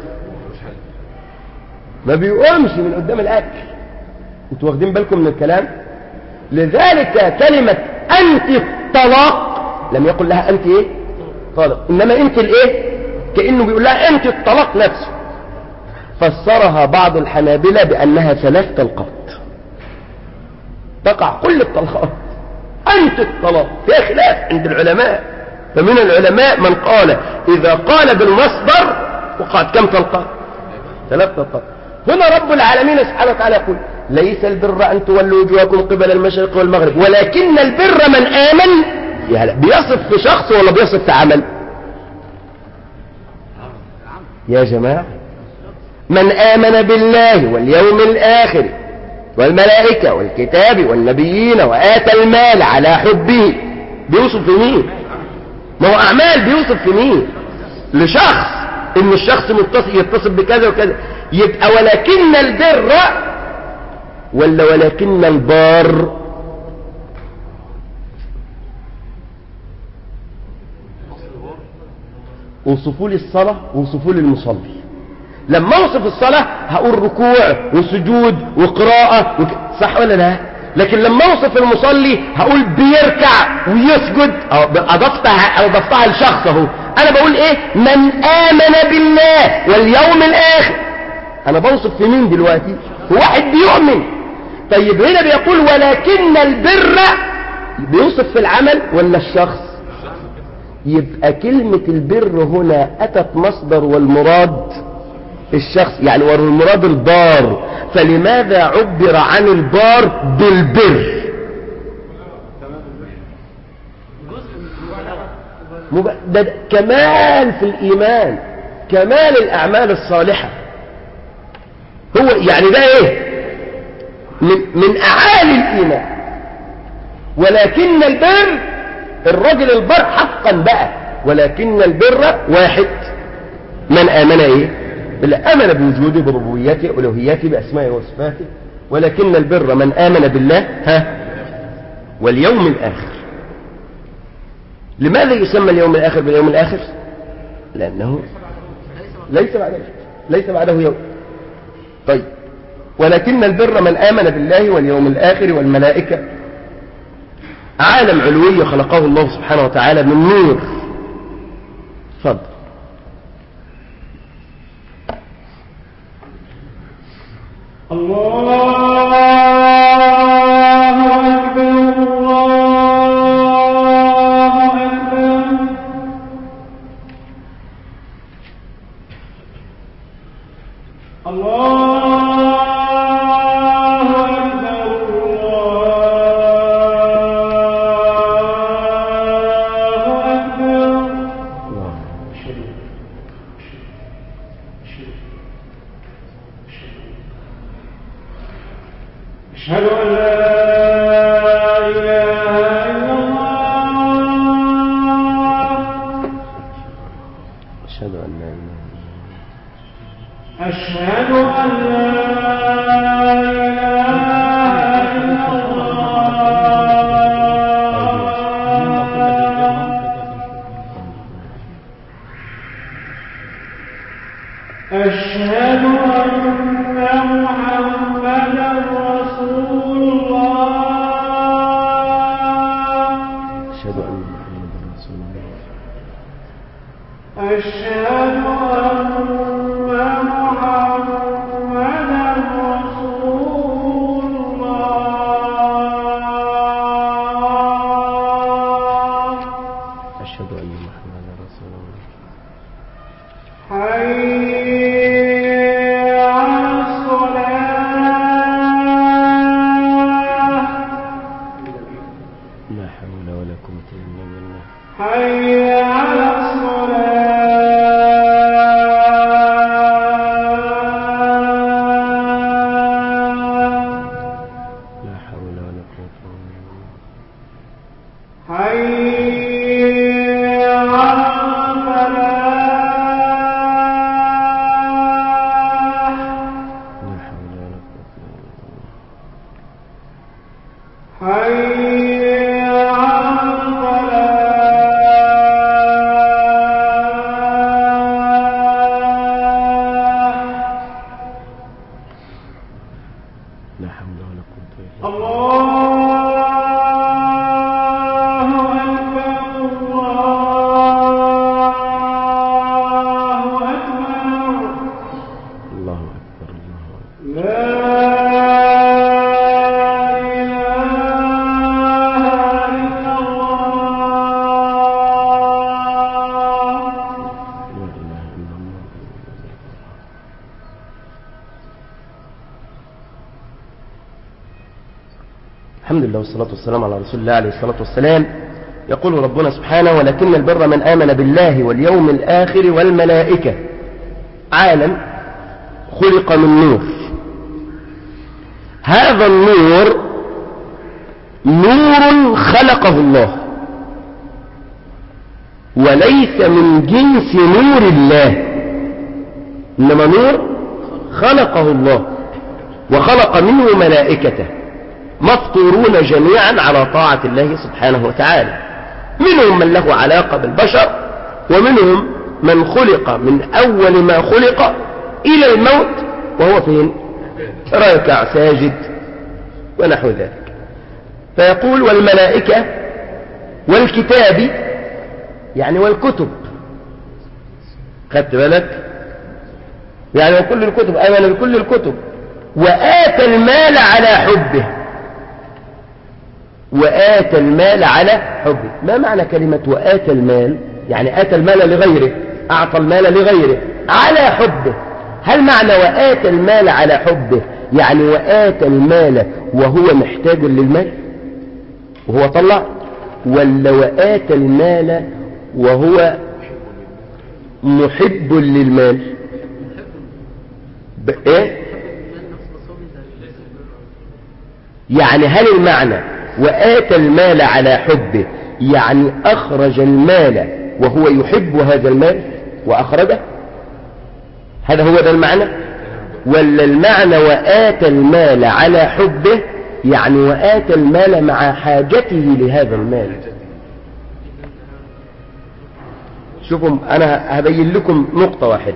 ما بيقومش من قدام الأكل انتوا واخدين بالكم من الكلام لذلك كلمة أنت الطلاق لم يقل لها أنت إيه طالق إنما أنت الإيه كأنه بيقول لها أنت الطلاق نفسه فسرها بعض الحنابلة بأنها ثلاث طلقات تقع كل الطلقات أنت الطلاق فيها خلاف عند العلماء فمن العلماء من قال إذا قال بالمصدر وقعت كم طلقة ثلاث طلقات هنا رب العالمين سبحانه وتعالى يقول ليس البر أن تولوا وجوهكم قبل المشرق والمغرب ولكن البر من آمن يا هلا بيصف في شخص ولا بيصف في عمل يا جماعة من آمن بالله واليوم الآخر والملائكة والكتاب والنبيين وآتى المال على حبه بيوصف في مين ما هو أعمال بيوصف في مين لشخص إن الشخص متصل يتصل بكذا وكذا يبقى ولكن البر ولا ولكن البار وصفوا لي الصلاة وصفوا لي المصلي لما اوصف الصلاة هقول ركوع وسجود وقراءة وك... صح ولا لا لكن لما اوصف المصلي هقول بيركع ويسجد أو اضفتها اضفتها لشخص اهو انا بقول ايه من امن بالله واليوم الاخر انا بوصف في مين دلوقتي في واحد بيؤمن طيب هنا بيقول ولكن البر بيوصف في العمل ولا الشخص يبقى كلمة البر هنا أتت مصدر والمراد الشخص يعني والمراد البار فلماذا عبر عن البار بالبر مب... ده ده كمال في الإيمان كمال الأعمال الصالحة هو يعني ده ايه من, من أعالي الإيمان ولكن البر الرجل البر حقا بقى ولكن البر واحد من آمن ايه بالله آمن بوجوده بربوبيته ألوهيته بأسمائه وصفاته ولكن البر من آمن بالله ها واليوم الآخر لماذا يسمى اليوم الآخر باليوم الآخر لأنه ليس بعده ليس بعده يوم طيب ولكن البر من آمن بالله واليوم الآخر والملائكة عالم علوي خلقه الله سبحانه وتعالى من نور تفضل الله أكبر الله أشهد أن لا إله إلا الله أشهد أن لا إله أشهد أن لا إله إلا الله أشهد أن محمدا رسول الله أشهد أن محمدا رسول الله أشهد أن محمدا رسول الله أشهد أن محمدا رسول الله حي على الصلاة لا حول ولا قوة إلا بالله حي على الصلاة لا حول ولا قوة إلا بالله حي على الفلاح لا حول ولا قوة إلا بالله حي على الفلاح لا حول ولا قوة إلا بالله الله أكبر الله أكبر الله أكبر الله أكبر لا إله إلا الله لا إله إلا الله الحمد لله والصلاة والسلام على رسول الله عليه الصلاة والسلام يقول ربنا سبحانه ولكن البر من آمن بالله واليوم الآخر والملائكة عالم خلق من نور هذا النور نور خلقه الله وليس من جنس نور الله إنما نور خلقه الله وخلق منه ملائكته مفطورون جميعا على طاعة الله سبحانه وتعالى منهم من له علاقة بالبشر ومنهم من خلق من أول ما خلق إلى الموت وهو فين راكع ساجد ونحو ذلك فيقول والملائكة والكتاب يعني والكتب خدت بالك يعني وكل الكتب آمن بكل الكتب وآتى المال على حبه وآتى المال على حبه ما معنى كلمة وآتى المال يعني آتى المال لغيره أعطى المال لغيره على حبه هل معنى وآتى المال على حبه يعني وآتى المال وهو محتاج للمال وهو طلع ولا وآتى المال وهو محب للمال ب... ايه يعني هل المعنى وآتى المال على حبه يعني أخرج المال وهو يحب هذا المال وأخرجه هذا هو ده المعنى ولا المعنى وآتى المال على حبه يعني وآتى المال مع حاجته لهذا المال شوفوا أنا هبين لكم نقطة واحدة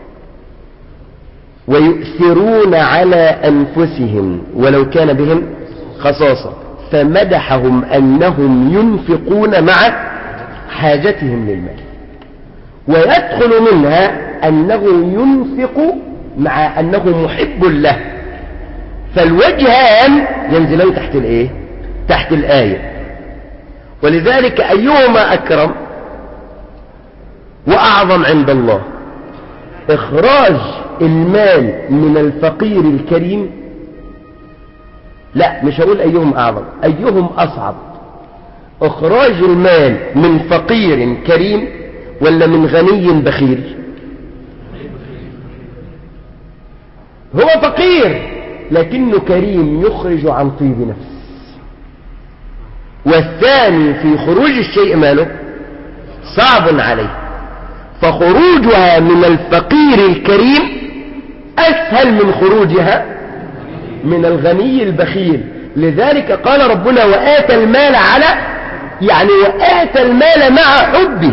ويؤثرون على أنفسهم ولو كان بهم خصاصة فمدحهم أنهم ينفقون مع حاجتهم للمال ويدخل منها أنه ينفق مع أنه محب له فالوجهان ينزلان تحت الايه تحت الآية ولذلك أيهما أكرم وأعظم عند الله إخراج المال من الفقير الكريم لا مش هقول أيهم أعظم أيهم أصعب إخراج المال من فقير كريم ولا من غني بخيل هو فقير لكنه كريم يخرج عن طيب نفس والثاني في خروج الشيء ماله صعب عليه فخروجها من الفقير الكريم أسهل من خروجها من الغني البخيل لذلك قال ربنا وآتى المال على يعني وآتى المال مع حبه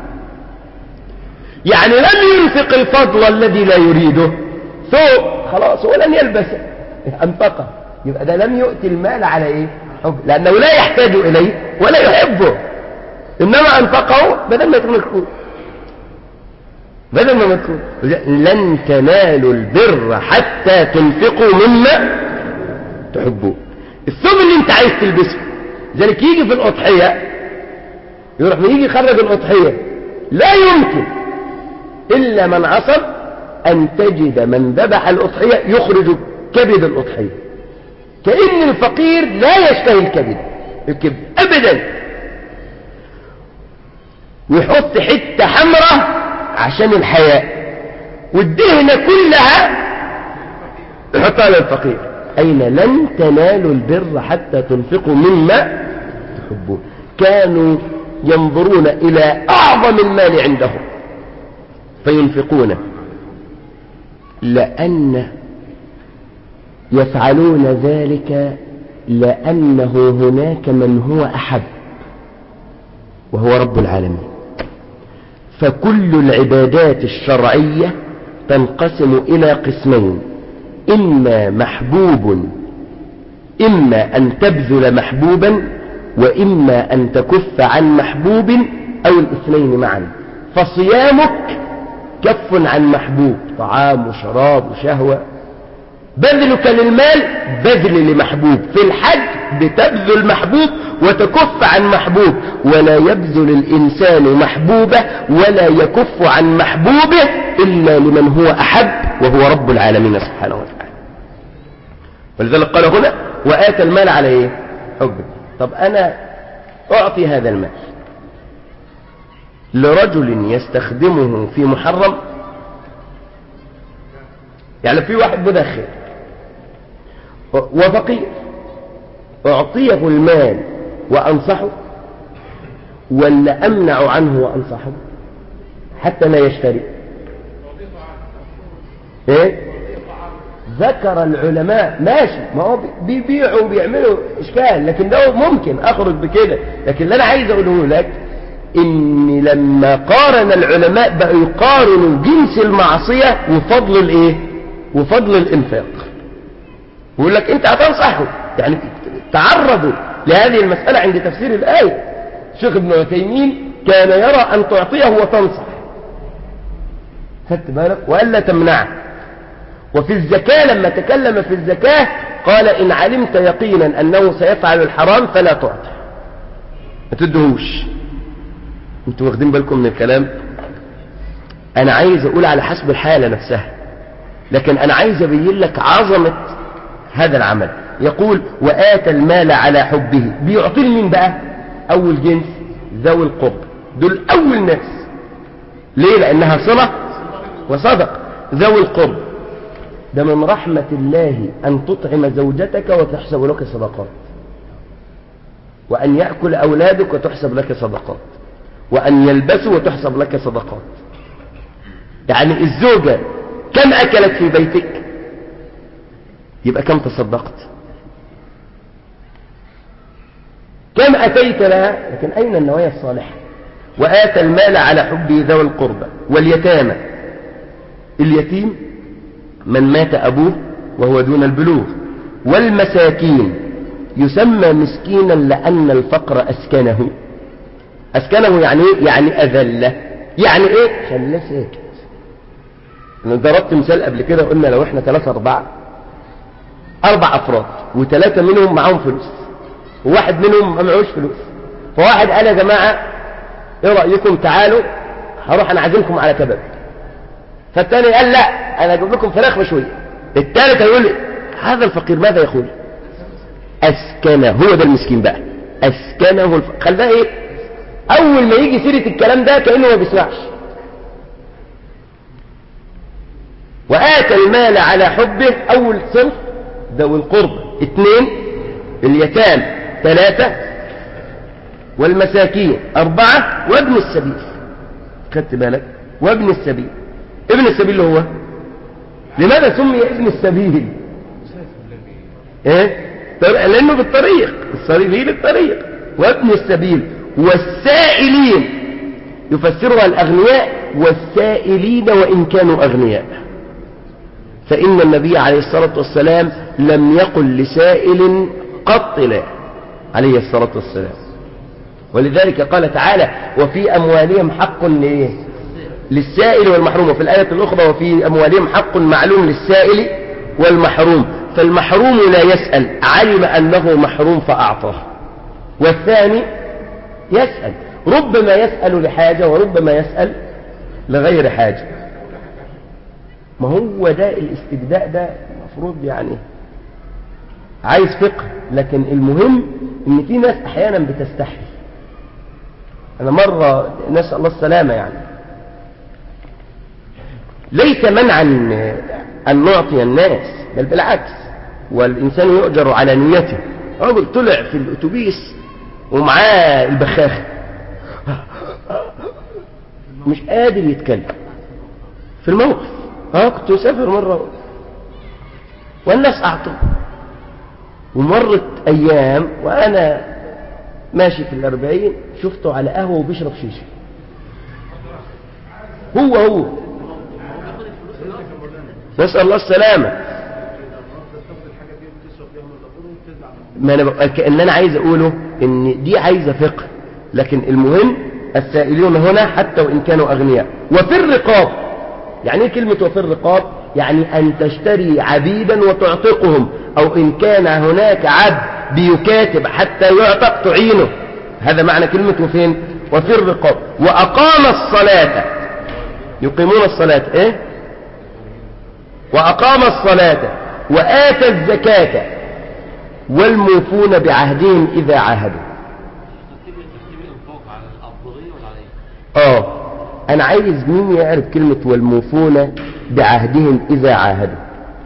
يعني لم ينفق الفضل الذي لا يريده ثوب خلاص هو لن يلبسه أنفقه يبقى ده لم يؤتي المال على إيه حب لأنه لا يحتاج إليه ولا يحبه إنما أنفقه بدل ما يكون مكروه بدل ما مكروه لن تنالوا البر حتى تنفقوا مما تحبون الثوب اللي انت عايز تلبسه ذلك يجي في الأضحية يروح يجي يخرج الأضحية لا يمكن إلا من عصب أن تجد من ذبح الأضحية يخرج كبد الأضحية كأن الفقير لا يشتهي الكبد الكبد أبدا ويحط حتة حمراء عشان الحياء والدهنة كلها يحطها للفقير أين لن تنالوا البر حتى تنفقوا مما تحبون كانوا ينظرون إلى أعظم المال عندهم فينفقونه لأن يفعلون ذلك لأنه هناك من هو أحب وهو رب العالمين فكل العبادات الشرعية تنقسم إلى قسمين إما محبوب إما أن تبذل محبوبا وإما أن تكف عن محبوب أو الاثنين معا فصيامك كف عن محبوب طعام وشراب وشهوة بذلك للمال بذل لمحبوب في الحج بتبذل محبوب وتكف عن محبوب ولا يبذل الإنسان محبوبه ولا يكف عن محبوبه إلا لمن هو أحب وهو رب العالمين سبحانه وتعالى ولذلك قال هنا وآتى المال على إيه حبه طب أنا أعطي هذا المال لرجل يستخدمه في محرم يعني في واحد مدخن وفقير أعطيه المال وأنصحه ولا أمنع عنه وأنصحه حتى لا يشتري إيه ذكر العلماء ماشي ما هو بيبيعوا وبيعملوا إشكال لكن ده ممكن أخرج بكده لكن اللي أنا عايز أقوله لك إن لما قارن العلماء بقوا يقارنوا جنس المعصية وفضل الإيه وفضل الإنفاق يقول لك أنت هتنصحه يعني تعرضوا لهذه المسألة عند تفسير الآية الشيخ ابن عثيمين كان يرى أن تعطيه وتنصح خدت بالك وألا تمنعه وفي الزكاة لما تكلم في الزكاة قال إن علمت يقينا أنه سيفعل الحرام فلا تعطي ما تدهوش انتوا واخدين بالكم من الكلام أنا عايز أقول على حسب الحالة نفسها لكن أنا عايز أبين لك عظمة هذا العمل يقول وآتى المال على حبه بيعطي مين بقى أول جنس ذوي القرب دول أول ناس ليه لأنها صلة وصدق ذوي القرب ده من رحمة الله أن تطعم زوجتك وتحسب لك صدقات وأن يأكل أولادك وتحسب لك صدقات وأن يلبسوا وتحسب لك صدقات يعني الزوجة كم أكلت في بيتك يبقى كم تصدقت كم أتيت لها لكن أين النوايا الصالحة وآتى المال على حبه ذوي القربى واليتامى اليتيم من مات أبوه وهو دون البلوغ والمساكين يسمى مسكينا لأن الفقر أسكنه أسكنه يعني إيه؟ يعني أذله يعني إيه خلاه ساكت أنا ضربت مثال قبل كده قلنا لو إحنا ثلاثة أربعة أربع أفراد وثلاثة منهم معاهم فلوس وواحد منهم ما معهوش فلوس فواحد قال يا جماعة إيه رأيكم تعالوا هروح أنا أعزمكم على كباب فالتاني قال لا أنا أجيب لكم فراخ مشوية الثالث هيقول هذا الفقير ماذا يقول أسكنه هو ده المسكين بقى أسكنه الف... خلاه إيه أول ما يجي سيرة الكلام ده كأنه ما بيسمعش وآتى المال على حبه أول صنف ذوي القربى اثنين اليتام ثلاثة والمساكين أربعة وابن السبيل خدت بالك وابن السبيل ابن السبيل اللي هو لماذا سمي ابن السبيل ايه طر- لانه بالطريق السبيل الطريق وابن السبيل والسائلين يفسرها الاغنياء والسائلين وان كانوا اغنياء فان النبي عليه الصلاه والسلام لم يقل لسائل قط لا عليه الصلاه والسلام ولذلك قال تعالى وفي اموالهم حق لإيه؟ للسائل والمحروم وفي الآية الأخرى وفي أموالهم حق معلوم للسائل والمحروم فالمحروم لا يسأل علم أنه محروم فأعطاه والثاني يسأل ربما يسأل لحاجة وربما يسأل لغير حاجة ما هو ده الاستبداء ده المفروض يعني عايز فقه لكن المهم ان في ناس احيانا بتستحي انا مرة نسأل الله السلامة يعني ليس منعا أن نعطي الناس بل بالعكس والإنسان يؤجر على نيته رجل طلع في الأتوبيس ومعاه البخاخة مش قادر يتكلم في الموقف اه كنت مسافر مرة والناس أعطوا ومرت أيام وأنا ماشي في الأربعين شفته على قهوة وبيشرب شيشة هو هو نسأل الله السلامة ما أنا بقى كأن أنا عايز أقوله إن دي عايزة فقه لكن المهم السائلون هنا حتى وإن كانوا أغنياء وفي الرقاب يعني إيه كلمة وفي الرقاب يعني أن تشتري عبيدا وتعتقهم أو إن كان هناك عبد بيكاتب حتى يعتق تعينه هذا معنى كلمة وفين وفي الرقاب وأقام الصلاة يقيمون الصلاة إيه وأقام الصلاة وآتى الزكاة والموفون بعهدهم إذا عاهدوا ترتيب ترتيب الانفاق على الافضليه ولا على ايه؟ آه أنا عايز مين يعرف كلمة والموفون بعهدهم إذا عاهدوا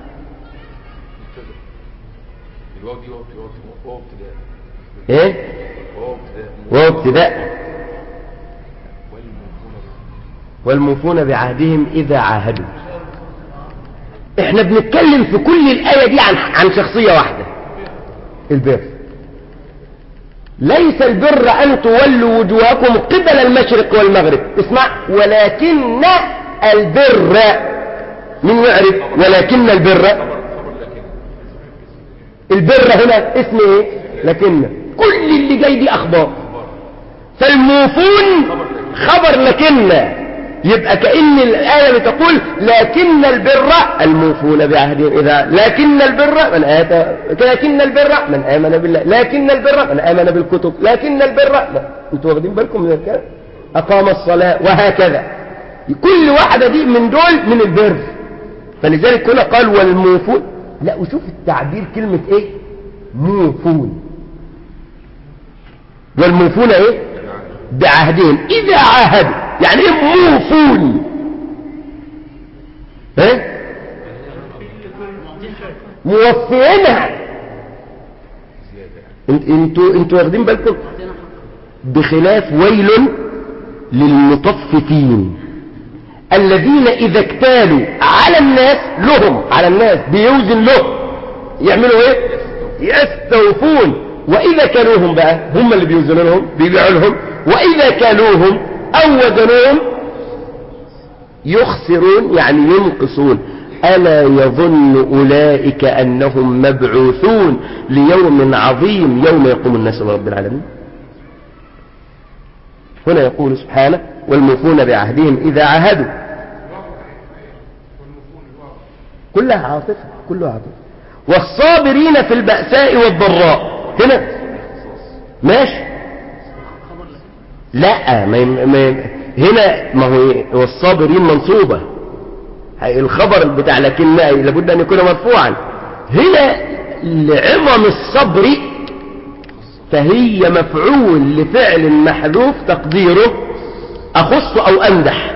الواو دي واو واو- واو ابتداء إيه واو ابتداء وهو ابتداء والموفون والموفون بعهدهم إذا عاهدوا احنا بنتكلم في كل الآية دي عن عن شخصية واحدة البر ليس البر أن تولوا وجوهكم قبل المشرق والمغرب اسمع ولكن البر من يعرف ولكن البر البر هنا اسم ايه لكن كل اللي جاي دي اخبار فالموفون خبر لكن يبقى كأن الآية بتقول لكن البر الموفون بعهدهم إذا لكن البر من آتى لكن البر من آمن بالله لكن البر من آمن بالكتب لكن البر لا. انتوا واخدين بالكم من الكلام أقام الصلاة وهكذا كل واحدة دي من دول من البر فلذلك هنا قال والموفون لا وشوف التعبير كلمة ايه موفون والموفون ايه بعهدهم اذا عاهدوا يعني ايه موفون ايه موفينها انت- انتوا انتوا واخدين بالكم بخلاف ويل للمطففين الذين اذا اكتالوا على الناس لهم على الناس بيوزن له يعملوا ايه يستوفون واذا كالوهم بقى هم اللي بيوزنوا لهم بيبيعوا لهم واذا كالوهم او وزنوهم يخسرون يعني ينقصون ألا يظن أولئك أنهم مبعوثون ليوم عظيم يوم يقوم الناس لرب العالمين هنا يقول سبحانه والموفون بعهدهم إذا عاهدوا كلها عاطفة كلها عاطفة والصابرين في البأساء والضراء هنا ماشي لا ما ما هنا ما هو والصابرين منصوبة هي الخبر بتاع لكن لابد أن يكون مرفوعا هنا لعظم الصبر فهي مفعول لفعل محذوف تقديره أخص أو أمدح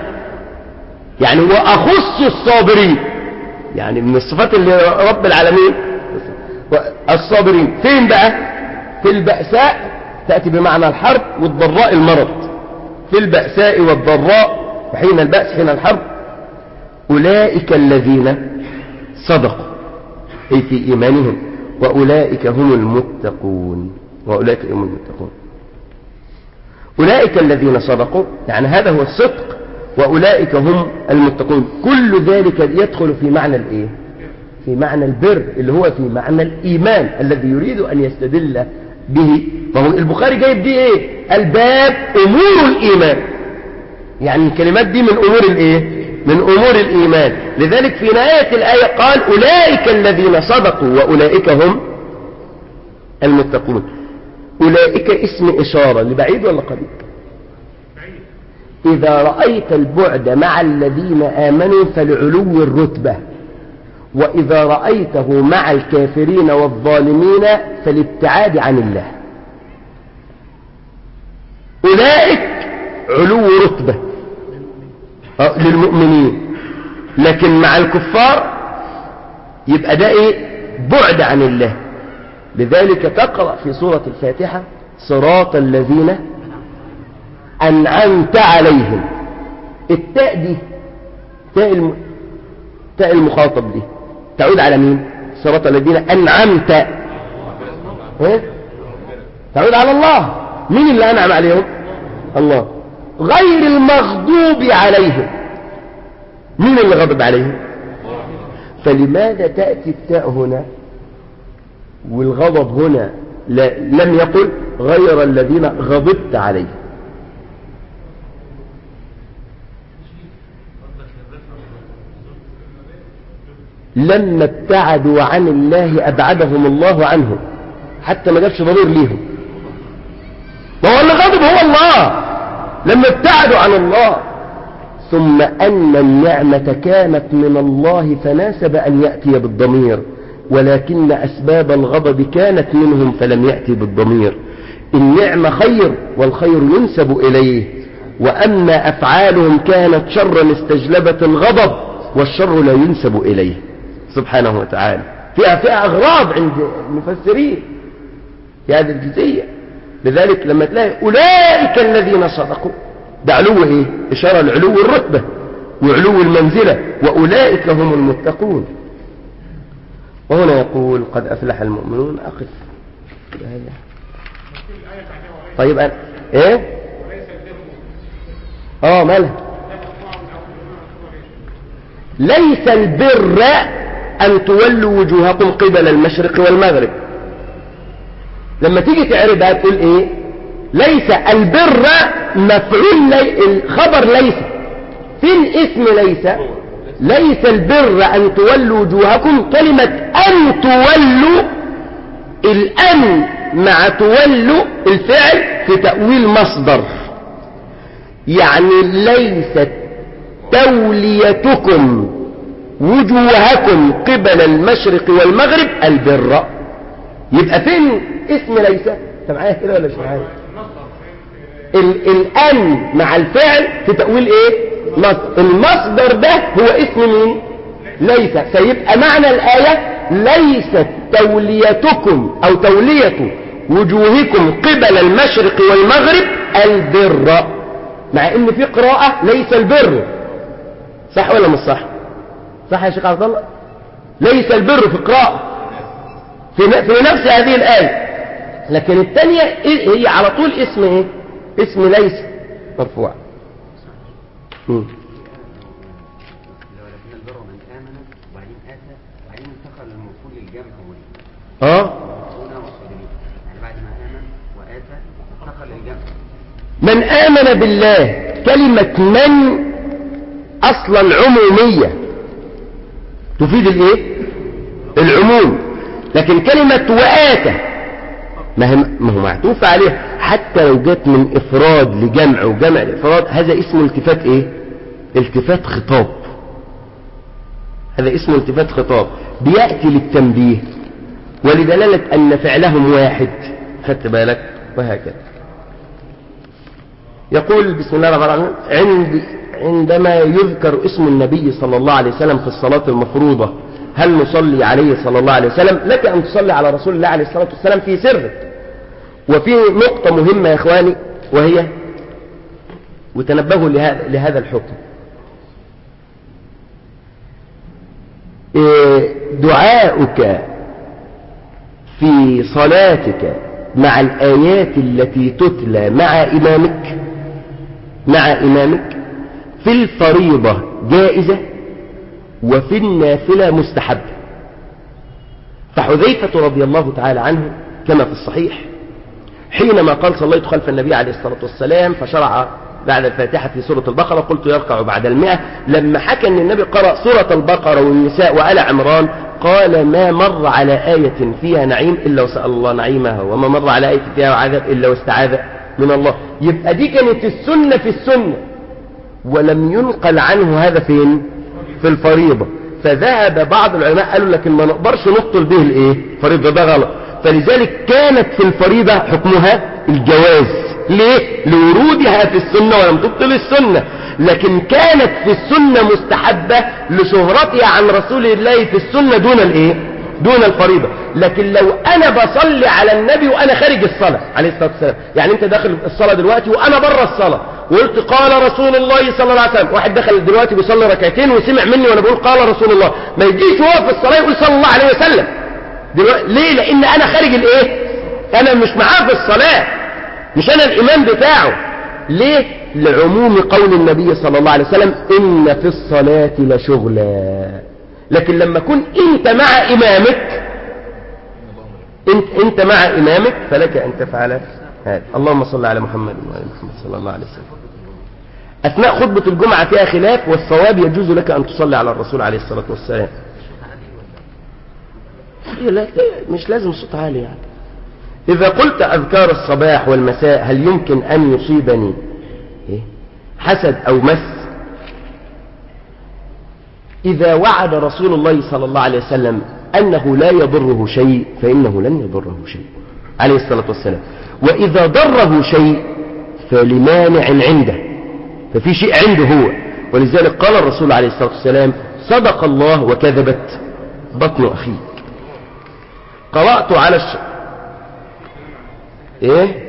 يعني وأخص الصابرين يعني من الصفات اللي رب العالمين الصابرين فين بقى في البأساء تأتي بمعنى الحرب والضراء المرض في البأساء والضراء وحين البأس حين الحرب أولئك الذين صدقوا أي في إيمانهم وأولئك هم المتقون وأولئك هم المتقون أولئك الذين صدقوا يعني هذا هو الصدق وأولئك هم المتقون كل ذلك يدخل في معنى الإيه في معنى البر اللي هو في معنى الإيمان الذي يريد أن يستدل به فهو البخاري جايب دي إيه الباب أمور الإيمان يعني الكلمات دي من أمور الإيه من أمور الإيمان لذلك في نهاية الآية قال أولئك الذين صدقوا وأولئك هم المتقون أولئك اسم إشارة لبعيد ولا قريب إذا رأيت البعد مع الذين آمنوا فلعلو الرتبة وإذا رأيته مع الكافرين والظالمين فالابتعاد عن الله أولئك علو رتبة آه، للمؤمنين لكن مع الكفار يبقى ده ايه بعد عن الله لذلك تقرأ في سورة الفاتحة صراط الذين أنعمت عليهم التاء دي تاء الم... تاء المخاطب دي تعود على مين صراط الذين أنعمت إيه؟ تعود على الله مين اللي أنعم عليهم الله غير المغضوب عليهم مين اللي غضب عليهم فلماذا تأتي التاء هنا والغضب هنا لا لم يقل غير الذين غضبت عليهم لما ابتعدوا عن الله أبعدهم الله عنه حتى ما جابش ضمير ليهم ما هو اللي غضب هو الله لما ابتعدوا عن الله ثم أن النعمة كانت من الله فناسب أن يأتي بالضمير ولكن أسباب الغضب كانت منهم فلم يأتي بالضمير النعمة خير والخير ينسب إليه وأما أفعالهم كانت شرا استجلبت الغضب والشر لا ينسب إليه سبحانه وتعالى فيها فيها أغراض عند المفسرين في هذه الجزئية لذلك لما تلاقي أولئك الذين صدقوا ده علو إيه إشارة لعلو الرتبة وعلو المنزلة وأولئك هم المتقون وهنا يقول قد أفلح المؤمنون أقف هذا طيب أنا إيه آه مالها ليس البر أن تولوا وجوهكم قبل المشرق والمغرب لما تيجي تعرضها تقول ايه ليس البر مفعول لي الخبر ليس فين اسم ليس ليس البر أن تولوا وجوهكم كلمة أن تولوا الأن مع تولوا الفعل في تأويل مصدر يعني ليست توليتكم وجوهكم قبل المشرق والمغرب البر يبقى فين اسم ليس انت معايا كده ولا مش معايا ال- الان مع الفعل في تأويل ايه مصدر المصدر ده هو اسم مين ليس سيبقى معنى الآية ليست توليتكم او تولية وجوهكم قبل المشرق والمغرب البر مع ان في قراءة ليس البر صح ولا مش صح صح يا شيخ عبد الله ليس البر في قراءة في في نفس هذه الآية لكن الثانية إيه- هي على طول اسم ايه اسم ليس مرفوع مم. لو لكن البر من آمن وبعدين آتى وبعدين انتقل المفعول للجمع والمفعول اه والصابرين يعني بعد ما آمن وآتى انتقل للجمع من آمن بالله كلمة من أصلا عمومية تفيد الايه العموم لكن كلمة وآتى ما هي ما هو معطوف عليها حتى لو جت من إفراد لجمع وجمع لإفراد هذا اسمه التفات إيه التفات خطاب هذا اسمه التفات خطاب بيأتي للتنبيه ولدلالة أن فعلهم واحد خدت بالك وهكذا يقول بسم الله الرحمن الرحيم عند عندما يذكر اسم النبي صلى الله عليه وسلم في الصلاة المفروضة هل نصلي عليه صلى الله عليه وسلم لك أن تصلي على رسول الله عليه الصلاة والسلام في سرك وفي نقطة مهمة يا إخواني وهي وتنبهوا لهذا, لهذا الحكم إيه، دعاؤك في صلاتك مع الآيات التي تتلى مع إمامك مع إمامك في الفريضة جائزة وفي النافلة مستحبة فحذيفة رضي الله تعالى عنه كما في الصحيح حينما قال صليت خلف النبي عليه الصلاة والسلام فشرع بعد الفاتحة في سورة البقرة قلت يركع بعد المئة لما حكى أن النبي قرأ سورة البقرة والنساء وآل عمران قال ما مر على آية فيها نعيم إلا وسأل الله نعيمها وما مر على آية فيها عذاب إلا واستعاذ من الله يبقى دي كانت السنة في السنة ولم ينقل عنه هذا فين في الفريضة فذهب بعض العلماء قالوا لكن ما نقدرش نبطل به الايه فريضة ده غلط فلذلك كانت في الفريضة حكمها الجواز ليه لورودها في السنة ولم تبطل السنة لكن كانت في السنة مستحبة لشهرتها عن رسول الله في السنة دون الايه دون الفريضة لكن لو انا بصلي على النبي وانا خارج الصلاة عليه الصلاة والسلام يعني انت داخل الصلاة دلوقتي وانا بره الصلاة وقلت قال رسول الله صلى الله عليه وسلم واحد دخل دلوقتي بيصلي ركعتين وسمع مني وانا بقول قال رسول الله ما يجيش هو في الصلاة يقول صلى الله عليه وسلم دلوقتي ليه لان انا خارج الايه انا مش معاه في الصلاة مش انا الامام بتاعه ليه لعموم قول النبي صلى الله عليه وسلم ان في الصلاة لشغلا لكن لما كن انت مع امامك انت, انت مع امامك فلك ان تفعل هذا اللهم صل على محمد وعلى محمد صلى الله عليه وسلم اثناء خطبة الجمعة فيها خلاف والصواب يجوز لك ان تصلي على الرسول عليه الصلاة والسلام لا مش لازم صوت عالي يعني إذا قلت أذكار الصباح والمساء هل يمكن أن يصيبني إيه؟ حسد أو مس إذا وعد رسول الله صلى الله عليه وسلم أنه لا يضره شيء فإنه لن يضره شيء عليه الصلاة والسلام وإذا ضره شيء فلمانع عنده ففي شيء عنده هو ولذلك قال الرسول عليه الصلاة والسلام صدق الله وكذبت بطن أخيك قرأت على الش... ايه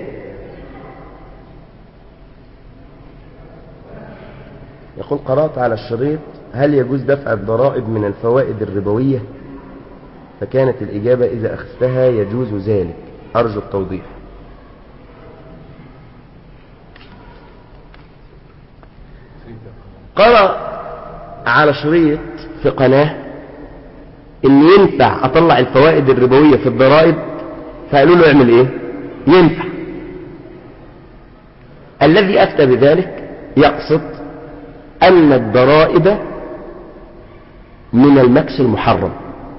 يقول قرأت على الشريط هل يجوز دفع الضرائب من الفوائد الربوية فكانت الإجابة إذا أخذتها يجوز ذلك أرجو التوضيح قرأ على شريط في قناة ان ينفع اطلع الفوائد الربوية في الضرائب فقالوا له اعمل ايه ينفع الذي افتى بذلك يقصد ان الضرائب من المكس المحرم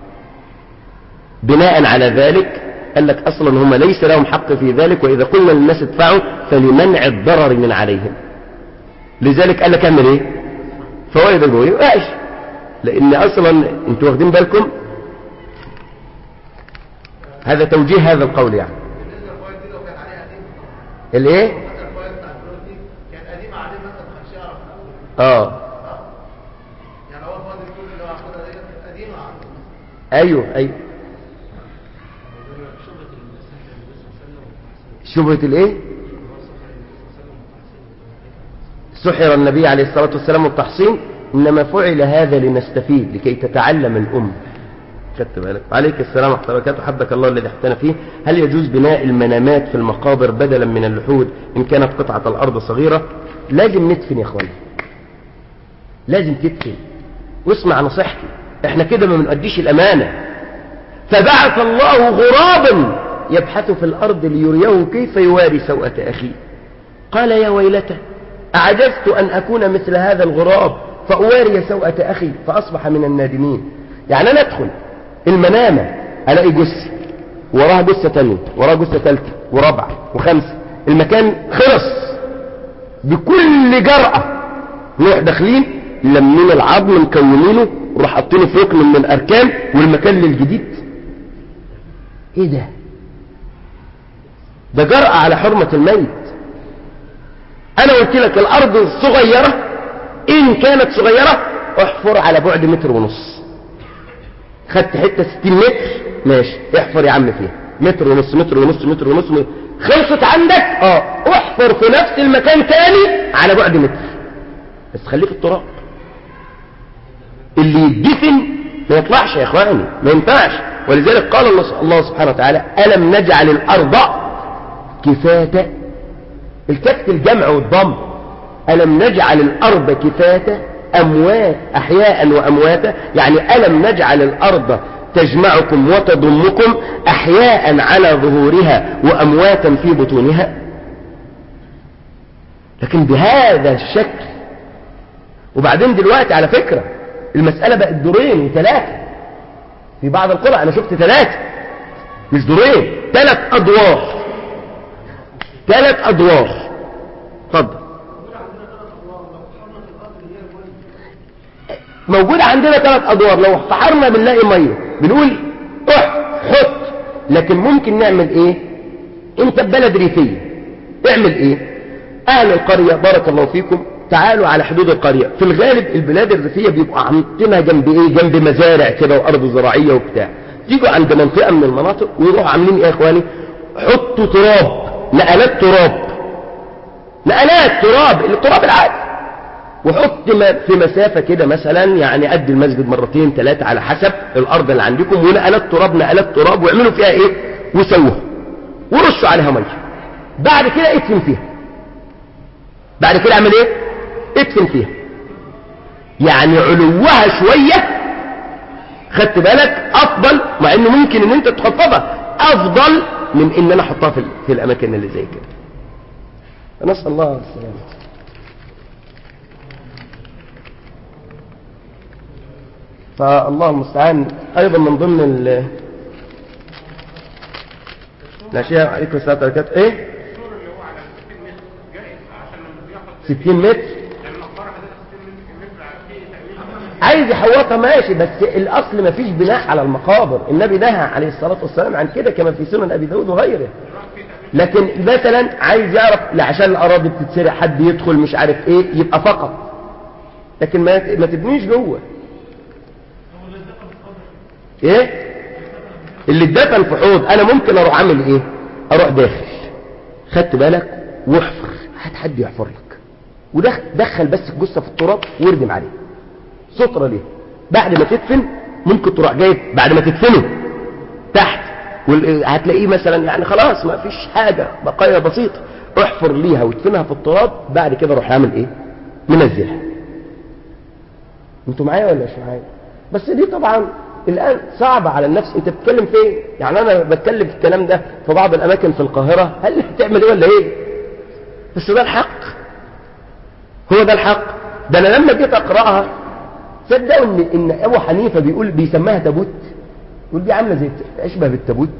بناء على ذلك قال لك اصلا هم ليس لهم حق في ذلك واذا قلنا للناس ادفعوا فلمنع الضرر من عليهم لذلك قال لك اعمل ايه فوائد ربوية ماشي لان اصلا انتوا واخدين بالكم هذا توجيه هذا القول يعني الايه اه ايوه ايوه شبهة الايه سحر النبي عليه الصلاة والسلام التحصين إنما فعل هذا لنستفيد لكي تتعلم الأم خدت بالك عليك السلام ورحمة الله وبركاته حبك الله الذي احتنا فيه هل يجوز بناء المنامات في المقابر بدلا من اللحود إن كانت قطعة الأرض صغيرة لازم ندفن يا اخواني لازم تدفن واسمع نصيحتي احنا كده ما بنأديش الأمانة فبعث الله غرابا يبحث في الأرض ليريه كيف يواري سوءة أخيه قال يا ويلته أعجزت أن أكون مثل هذا الغراب فأواري سوءة أخي فأصبح من النادمين يعني أنا أدخل المنامة ألاقي جثة وراها جثة تانية وراها جثة تالتة ورابعة وخمسة المكان خلص بكل جرأة نروح داخلين لمين العظم مكونينه وراح حاطينه في ركن من الأركان والمكان للجديد ايه ده ده جرأة على حرمة الميت انا قلت لك الارض صغيرة ان كانت صغيرة احفر على بعد متر ونص خدت حتة 60 متر ماشي احفر يا عم فيها متر ونص متر ونص متر ونص متر. خلصت عندك اه احفر في نفس المكان تاني على بعد متر بس خليه في التراب اللي يدفن ما يطلعش يا اخواني ما ينفعش ولذلك قال الله الله سبحانه وتعالى ألم نجعل الأرض كفاة الكف الجمع والضم ألم نجعل الأرض كفاة أموات أحياء وأمواتا يعني ألم نجعل الأرض تجمعكم وتضمكم أحياء على ظهورها وأمواتا في بطونها لكن بهذا الشكل وبعدين دلوقتي على فكرة المسألة بقت دورين وثلاثة في بعض القرى أنا شفت ثلاثة مش دورين ثلاث أدوار ثلاث أدوار اتفضل موجود عندنا ثلاث أدوار لو فحرنا بنلاقي مية بنقول اح حط لكن ممكن نعمل ايه انت ببلد ريفية اعمل ايه اهل القرية بارك الله فيكم تعالوا على حدود القرية في الغالب البلاد الريفية بيبقوا عاملينها جنب ايه جنب مزارع كده وارض زراعية وبتاع تيجوا عند منطقة من المناطق ويروحوا عاملين ايه يا اخواني حطوا تراب نقلات تراب نقلات تراب التراب العادي وحط في مسافة كده مثلا يعني قد المسجد مرتين ثلاثة على حسب الأرض اللي عندكم ونقلات تراب نقلات تراب واعملوا فيها ايه وسووها ورشوا عليها مية بعد كده ادفن فيها بعد كده اعمل ايه ادفن فيها يعني علوها شوية خدت بالك افضل مع انه ممكن ان انت تحطها افضل من ان انا احطها في, في الاماكن اللي زي كده نسأل الله السلامة فالله المستعان ايضا من ضمن ال الاشياء عليكم السلام عليكم ايه 60 متر عايز يحوطها ماشي بس الاصل ما فيش بناء على المقابر النبي نهى عليه الصلاة والسلام عن كده كما في سنن ابي داود وغيره لكن مثلا عايز يعرف لا عشان الاراضي بتتسرق حد يدخل مش عارف ايه يبقى فقط لكن ما ما تبنيش جوه ايه اللي اتدفن في حوض انا ممكن اروح اعمل ايه اروح داخل خدت بالك واحفر هات حد يحفر لك ودخل بس الجثه في التراب واردم عليه سترة ليه بعد ما تدفن ممكن تروح جايب بعد ما تدفنه تحت وال- هتلاقيه مثلا يعني خلاص ما فيش حاجة بقايا بسيطة احفر ليها وادفنها في التراب بعد كده روح اعمل ايه منزلها انتوا معايا ولا مش معايا بس دي طبعا الان صعبة على النفس انت بتتكلم فين يعني انا بتكلم في الكلام ده في بعض الاماكن في القاهرة هل هتعمل ايه ولا ايه بس ده الحق هو ده الحق ده انا لما جيت اقراها صدقوا ان ان ابو حنيفه بيقول بيسماها تابوت يقول دي عامله زي اشبه بالتابوت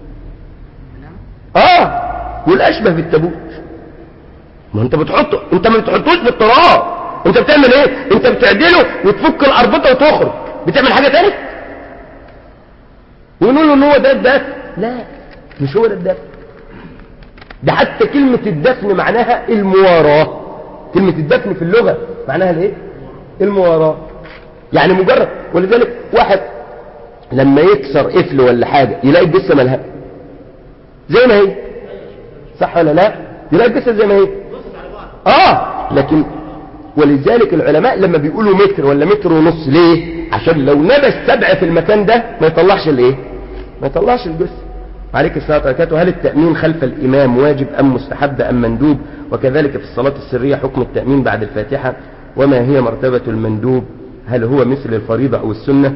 اه يقول اشبه بالتابوت ما انت بتحطه انت ما بتحطوش في التراب انت بتعمل ايه انت بتعدله وتفك الاربطه وتخرج بتعمل حاجه تاني ويقولوا له ان هو ده الدفن لا مش هو ده الدفن ده حتى كلمة الدفن معناها المواراة كلمة الدفن في اللغة معناها الايه المواراة يعني مجرد ولذلك واحد لما يكسر قفل ولا حاجة يلاقي الجثة مالها زي ما هي صح ولا لا يلاقي الجثة زي ما هي اه لكن ولذلك العلماء لما بيقولوا متر ولا متر ونص ليه عشان لو نبش سبع في المكان ده ما يطلعش الايه ما يطلعش الجثة عليك الصلاة والسلام هل التأمين خلف الإمام واجب أم مستحب أم مندوب وكذلك في الصلاة السرية حكم التأمين بعد الفاتحة وما هي مرتبة المندوب هل هو مثل الفريضة أو السنة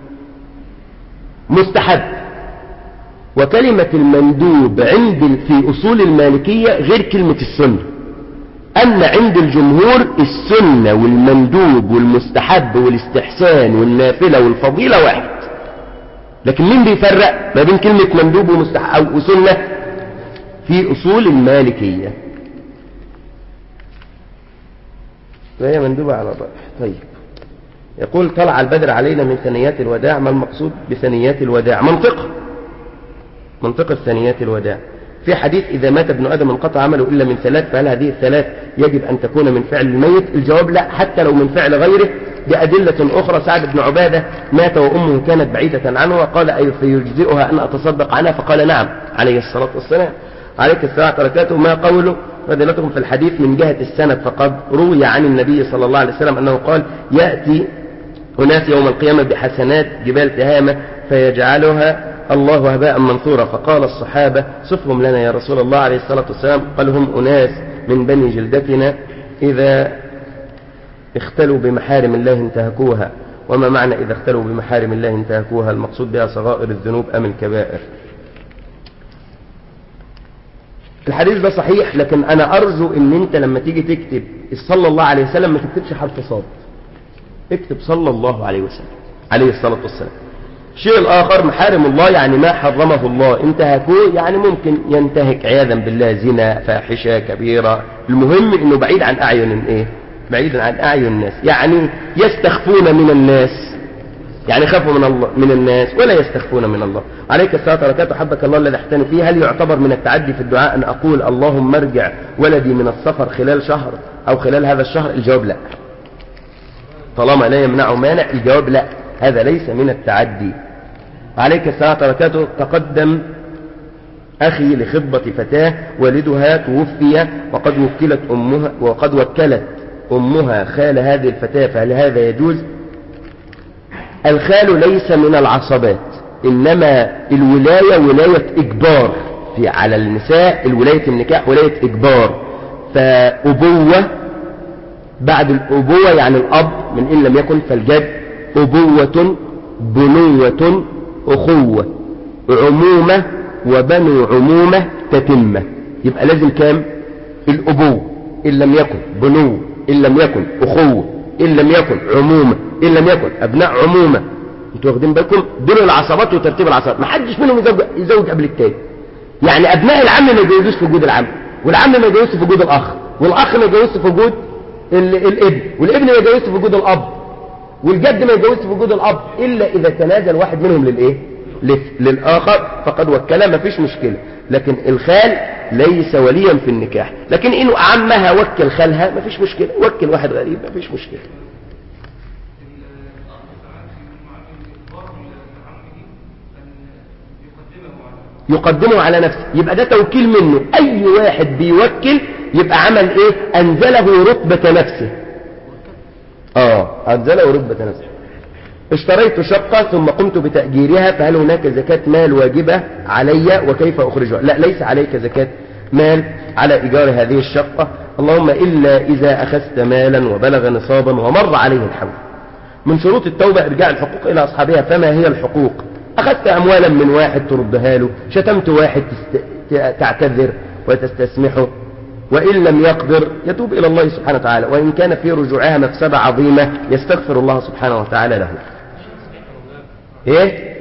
مستحب وكلمة المندوب عند في أصول المالكية غير كلمة السنة أما عند الجمهور السنة والمندوب والمستحب والاستحسان والنافلة والفضيلة واحد لكن مين بيفرق ما بين كلمة مندوب ومستحب أو سنة في أصول المالكية فهي مندوبة على ضرح طيب يقول طلع البدر علينا من ثنيات الوداع ما المقصود بثنيات الوداع منطقة منطقة ثنيات الوداع في حديث إذا مات ابن آدم انقطع عمله إلا من ثلاث فهل هذه الثلاث يجب أن تكون من فعل الميت الجواب لا حتى لو من فعل غيره بأدلة أخرى سعد بن عبادة مات وأمه كانت بعيدة عنه وقال أي فيجزئها أن أتصدق عنها فقال نعم عليه الصلاة والسلام عليك الساعة تركاته ما قوله فضيلتكم في الحديث من جهة السند فقد روي عن النبي صلى الله عليه وسلم أنه قال يأتي أناس يوم القيامة بحسنات جبال تهامة فيجعلها الله هباء منثورا فقال الصحابة صفهم لنا يا رسول الله عليه الصلاة والسلام قال هم أناس من بني جلدتنا إذا اختلوا بمحارم الله انتهكوها وما معنى إذا اختلوا بمحارم الله انتهكوها المقصود بها صغائر الذنوب أم الكبائر الحديث ده صحيح لكن أنا أرجو إن أنت لما تيجي تكتب صلى الله عليه وسلم ما تكتبش حرف صاد اكتب صلى الله عليه وسلم عليه الصلاة والسلام الشيء الآخر محارم الله يعني ما حرمه الله انتهكوه يعني ممكن ينتهك عياذا بالله زنا فاحشة كبيرة المهم انه بعيد عن اعين ايه بعيد عن اعين الناس يعني يستخفون من الناس يعني خافوا من الله من الناس ولا يستخفون من الله عليك الصلاة والسلام حبك الله الذي احتني فيه هل يعتبر من التعدي في الدعاء ان اقول اللهم ارجع ولدي من السفر خلال شهر او خلال هذا الشهر الجواب لا طالما لا يمنع مانع الجواب لا هذا ليس من التعدي عليك الساعة تركته تقدم أخي لخطبة فتاة والدها توفي وقد وكلت أمها وقد وكلت أمها خال هذه الفتاة فهل هذا يجوز الخال ليس من العصبات إنما الولاية ولاية إجبار في على النساء الولاية النكاح ولاية إجبار فأبوة بعد الأبوة يعني الأب من إن لم يكن فالجد أبوة بنوة أخوة عمومة وبنو عمومة تتمة يبقى لازم كام الأبوة إن لم يكن بنو إن لم يكن أخوة إن لم يكن عمومة إن لم يكن أبناء عمومة انتوا واخدين بالكم دول العصبات وترتيب العصبات ما حدش منهم يزوج, يزوج قبل التاني يعني أبناء العم ما يجوزوش في وجود العم والعم ما يجوزش في وجود الأخ والأخ ما يجوزش في وجود ال- الابن والابن ما يجوزش في وجود الأب والجد ما يجوزش في وجود الأب إلا إذا تنازل واحد منهم للإيه لف- للآخر فقد وكله ما فيش مشكلة لكن الخال ليس وليا في النكاح لكن إنه عمها وكل خالها ما فيش مشكلة وكل واحد غريب ما فيش مشكلة يقدمه على نفسه يبقى ده توكيل منه أي واحد بيوكل يبقى عمل إيه أنزله رتبة نفسه آه أنزله رتبة نفسه اشتريت شقة ثم قمت بتأجيرها فهل هناك زكاة مال واجبة علي وكيف أخرجها لا ليس عليك زكاة مال على إيجار هذه الشقة اللهم إلا إذا أخذت مالا وبلغ نصابا ومر عليه الحول من شروط التوبة إرجاع الحقوق إلى أصحابها فما هي الحقوق أخذت أموالا من واحد تردها له شتمت واحد تست... ت- تعتذر وتستسمحه وإن لم يقدر يتوب إلى الله سبحانه وتعالى وإن كان في رجوعها مفسدة عظيمة يستغفر الله سبحانه وتعالى له إيه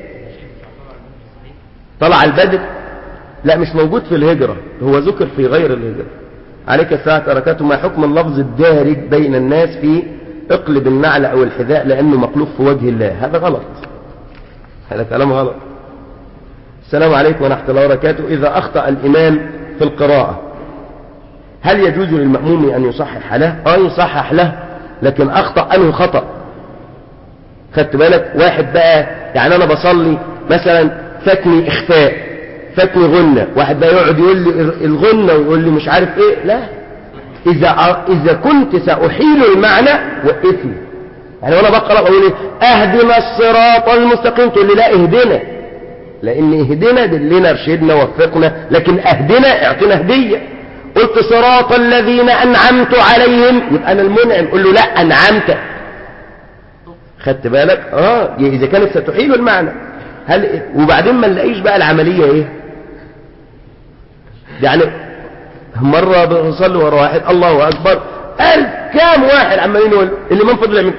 طلع البدر لا مش موجود في الهجرة هو ذكر في غير الهجرة عليك الساعة تركته ما حكم اللفظ الدارج بين الناس في اقلب النعل أو الحذاء لأنه مقلوب في وجه الله هذا غلط هذا كلام غلط السلام عليكم ورحمة الله وبركاته إذا أخطأ الإمام في القراءة هل يجوز للمأموم أن يصحح له؟ آه يصحح له لكن أخطأ أنه خطأ خدت بالك واحد بقى يعني أنا بصلي مثلا فاتني إخفاء فاتني غنة واحد بقى يقعد يقول لي الغنة ويقول لي مش عارف إيه لا إذا إذا كنت سأحيل المعنى وقفني يعني وانا بقرا اقول ايه اهدنا الصراط المستقيم تقول لي لا اهدنا لان اهدنا دلنا ارشدنا وفقنا لكن اهدنا اعطينا هديه قلت صراط الذين انعمت عليهم يبقى انا المنعم قول له لا انعمت خدت بالك اه اذا كانت ستحيل المعنى هل وبعدين ما نلاقيش بقى العمليه ايه يعني مره بصلي ورا واحد الله اكبر قال كام واحد عمالين يقول الامام فضل يعمل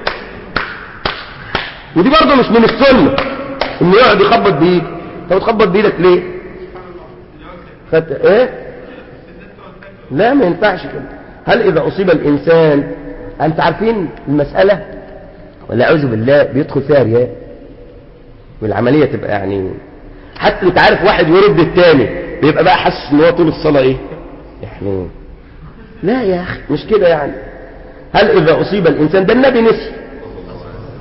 ودي برضه مش من السنة انه يقعد يخبط بايده طب تخبط بايدك ليه خدت ايه لا ما ينفعش كده هل اذا اصيب الانسان انت عارفين المسألة ولا اعوذ بالله بيدخل فيها رياء والعملية تبقى يعني حتى انت عارف واحد يرد التاني بيبقى بقى حاسس ان هو طول الصلاة ايه يعني لا يا اخي مش كده يعني هل اذا اصيب الانسان ده النبي نسي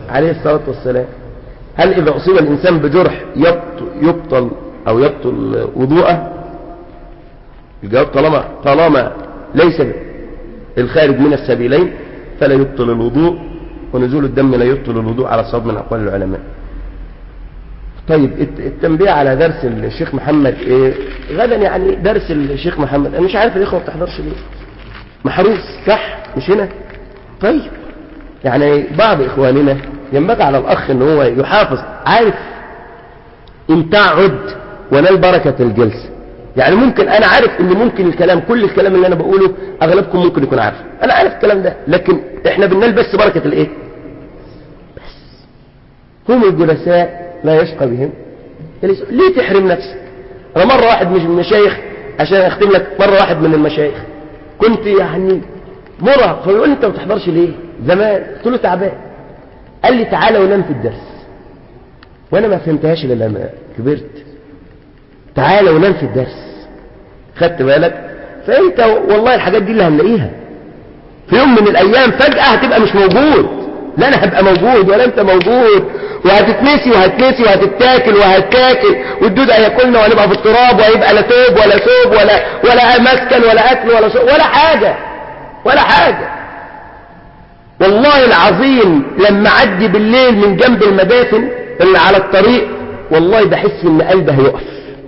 عليه الصلاة والسلام هل إذا أصيب الإنسان بجرح يبطل, يبطل أو يبطل وضوءه الجواب طالما طالما ليس الخارج من السبيلين فلا يبطل الوضوء ونزول الدم لا يبطل الوضوء على صواب من أقوال العلماء طيب الت- التنبيه على درس الشيخ محمد إيه غدا يعني درس الشيخ محمد أنا مش عارف الإخوة ما بتحضرش ليه محروس صح مش هنا طيب يعني بعض إخواننا ينبغي على الأخ أن هو يحافظ عارف إن تعد ونال بركة الجلسة يعني ممكن أنا عارف إن ممكن الكلام كل الكلام اللي أنا بقوله أغلبكم ممكن يكون عارف أنا عارف الكلام ده لكن إحنا بننال بس بركة الإيه بس هم الجلساء لا يشقى بهم جلس- ليه تحرم نفسك أنا مرة واحد مش من المشايخ عشان أختم لك مرة واحد من المشايخ كنت يعني مرهق فيقول لي أنت ما بتحضرش ليه زمان قلت له تعبان قال لي تعالى ونام في الدرس وانا ما فهمتهاش الا لما كبرت تعالى ونام في الدرس خدت بالك فانت والله الحاجات دي اللي هنلاقيها في يوم من الايام فجأة هتبقى مش موجود لا انا هبقى موجود ولا انت موجود وهتتنسي وهتنسي وهتتاكل وهتاكل والدود هياكلنا وهنبقى في التراب وهيبقى لا توب ولا ثوب ولا ولا مسكن ولا اكل ولا شرب ولا حاجة ولا حاجة والله العظيم لما عدي بالليل من جنب المدافن اللي على الطريق والله بحس ان قلبي هيقف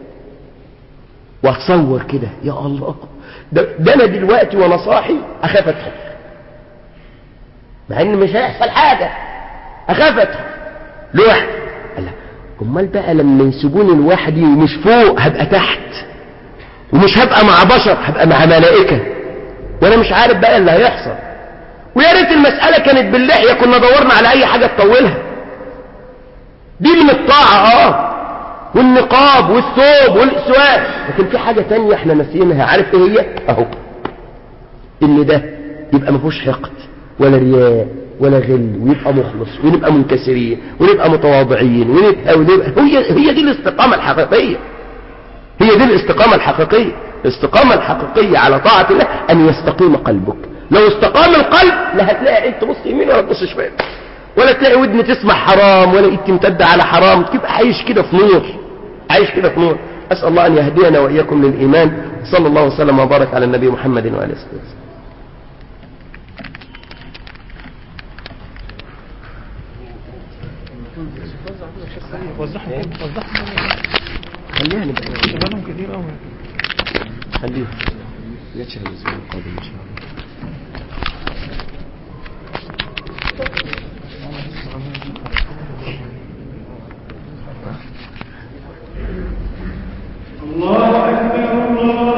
واتصور كده يا الله ده, ده انا دلوقتي وانا صاحي اخاف ادخل مع ان مش هيحصل حاجه اخاف ادخل لوحدي قال لا امال بقى لما يسيبوني لوحدي ومش فوق هبقى تحت ومش هبقى مع بشر هبقى مع ملائكه وانا مش عارف بقى اللي هيحصل ويا ريت المسألة كانت باللحية كنا دورنا على أي حاجة تطولها دي من الطاعة اه والنقاب والثوب والإسواق لكن في حاجة تانية احنا ناسيينها عارف ايه هي اهو ان ده يبقى ما فيهوش حقد ولا رياء ولا غل ويبقى مخلص ونبقى منكسرين ونبقى متواضعين ونبقى, ونبقى هي, هي دي الاستقامة الحقيقية هي دي الاستقامة الحقيقية الاستقامة الحقيقية على طاعة الله أن يستقيم قلبك لو استقام القلب لا هتلاقي عين تبص يمين ولا تبص شمال ولا تلاقي ودن تسمع حرام ولا ايد تمتد على حرام تبقى عايش كده في نور عايش كده في نور أسأل الله أن يهدينا وإياكم للإيمان صلى الله وسلم وبارك على النبي محمد وآله وسلم وزعهم كده وزعهم خليها نبقى شغالهم كتير قوي خليها يتشهر الأسبوع القادم إن شاء الله الله أكبر الله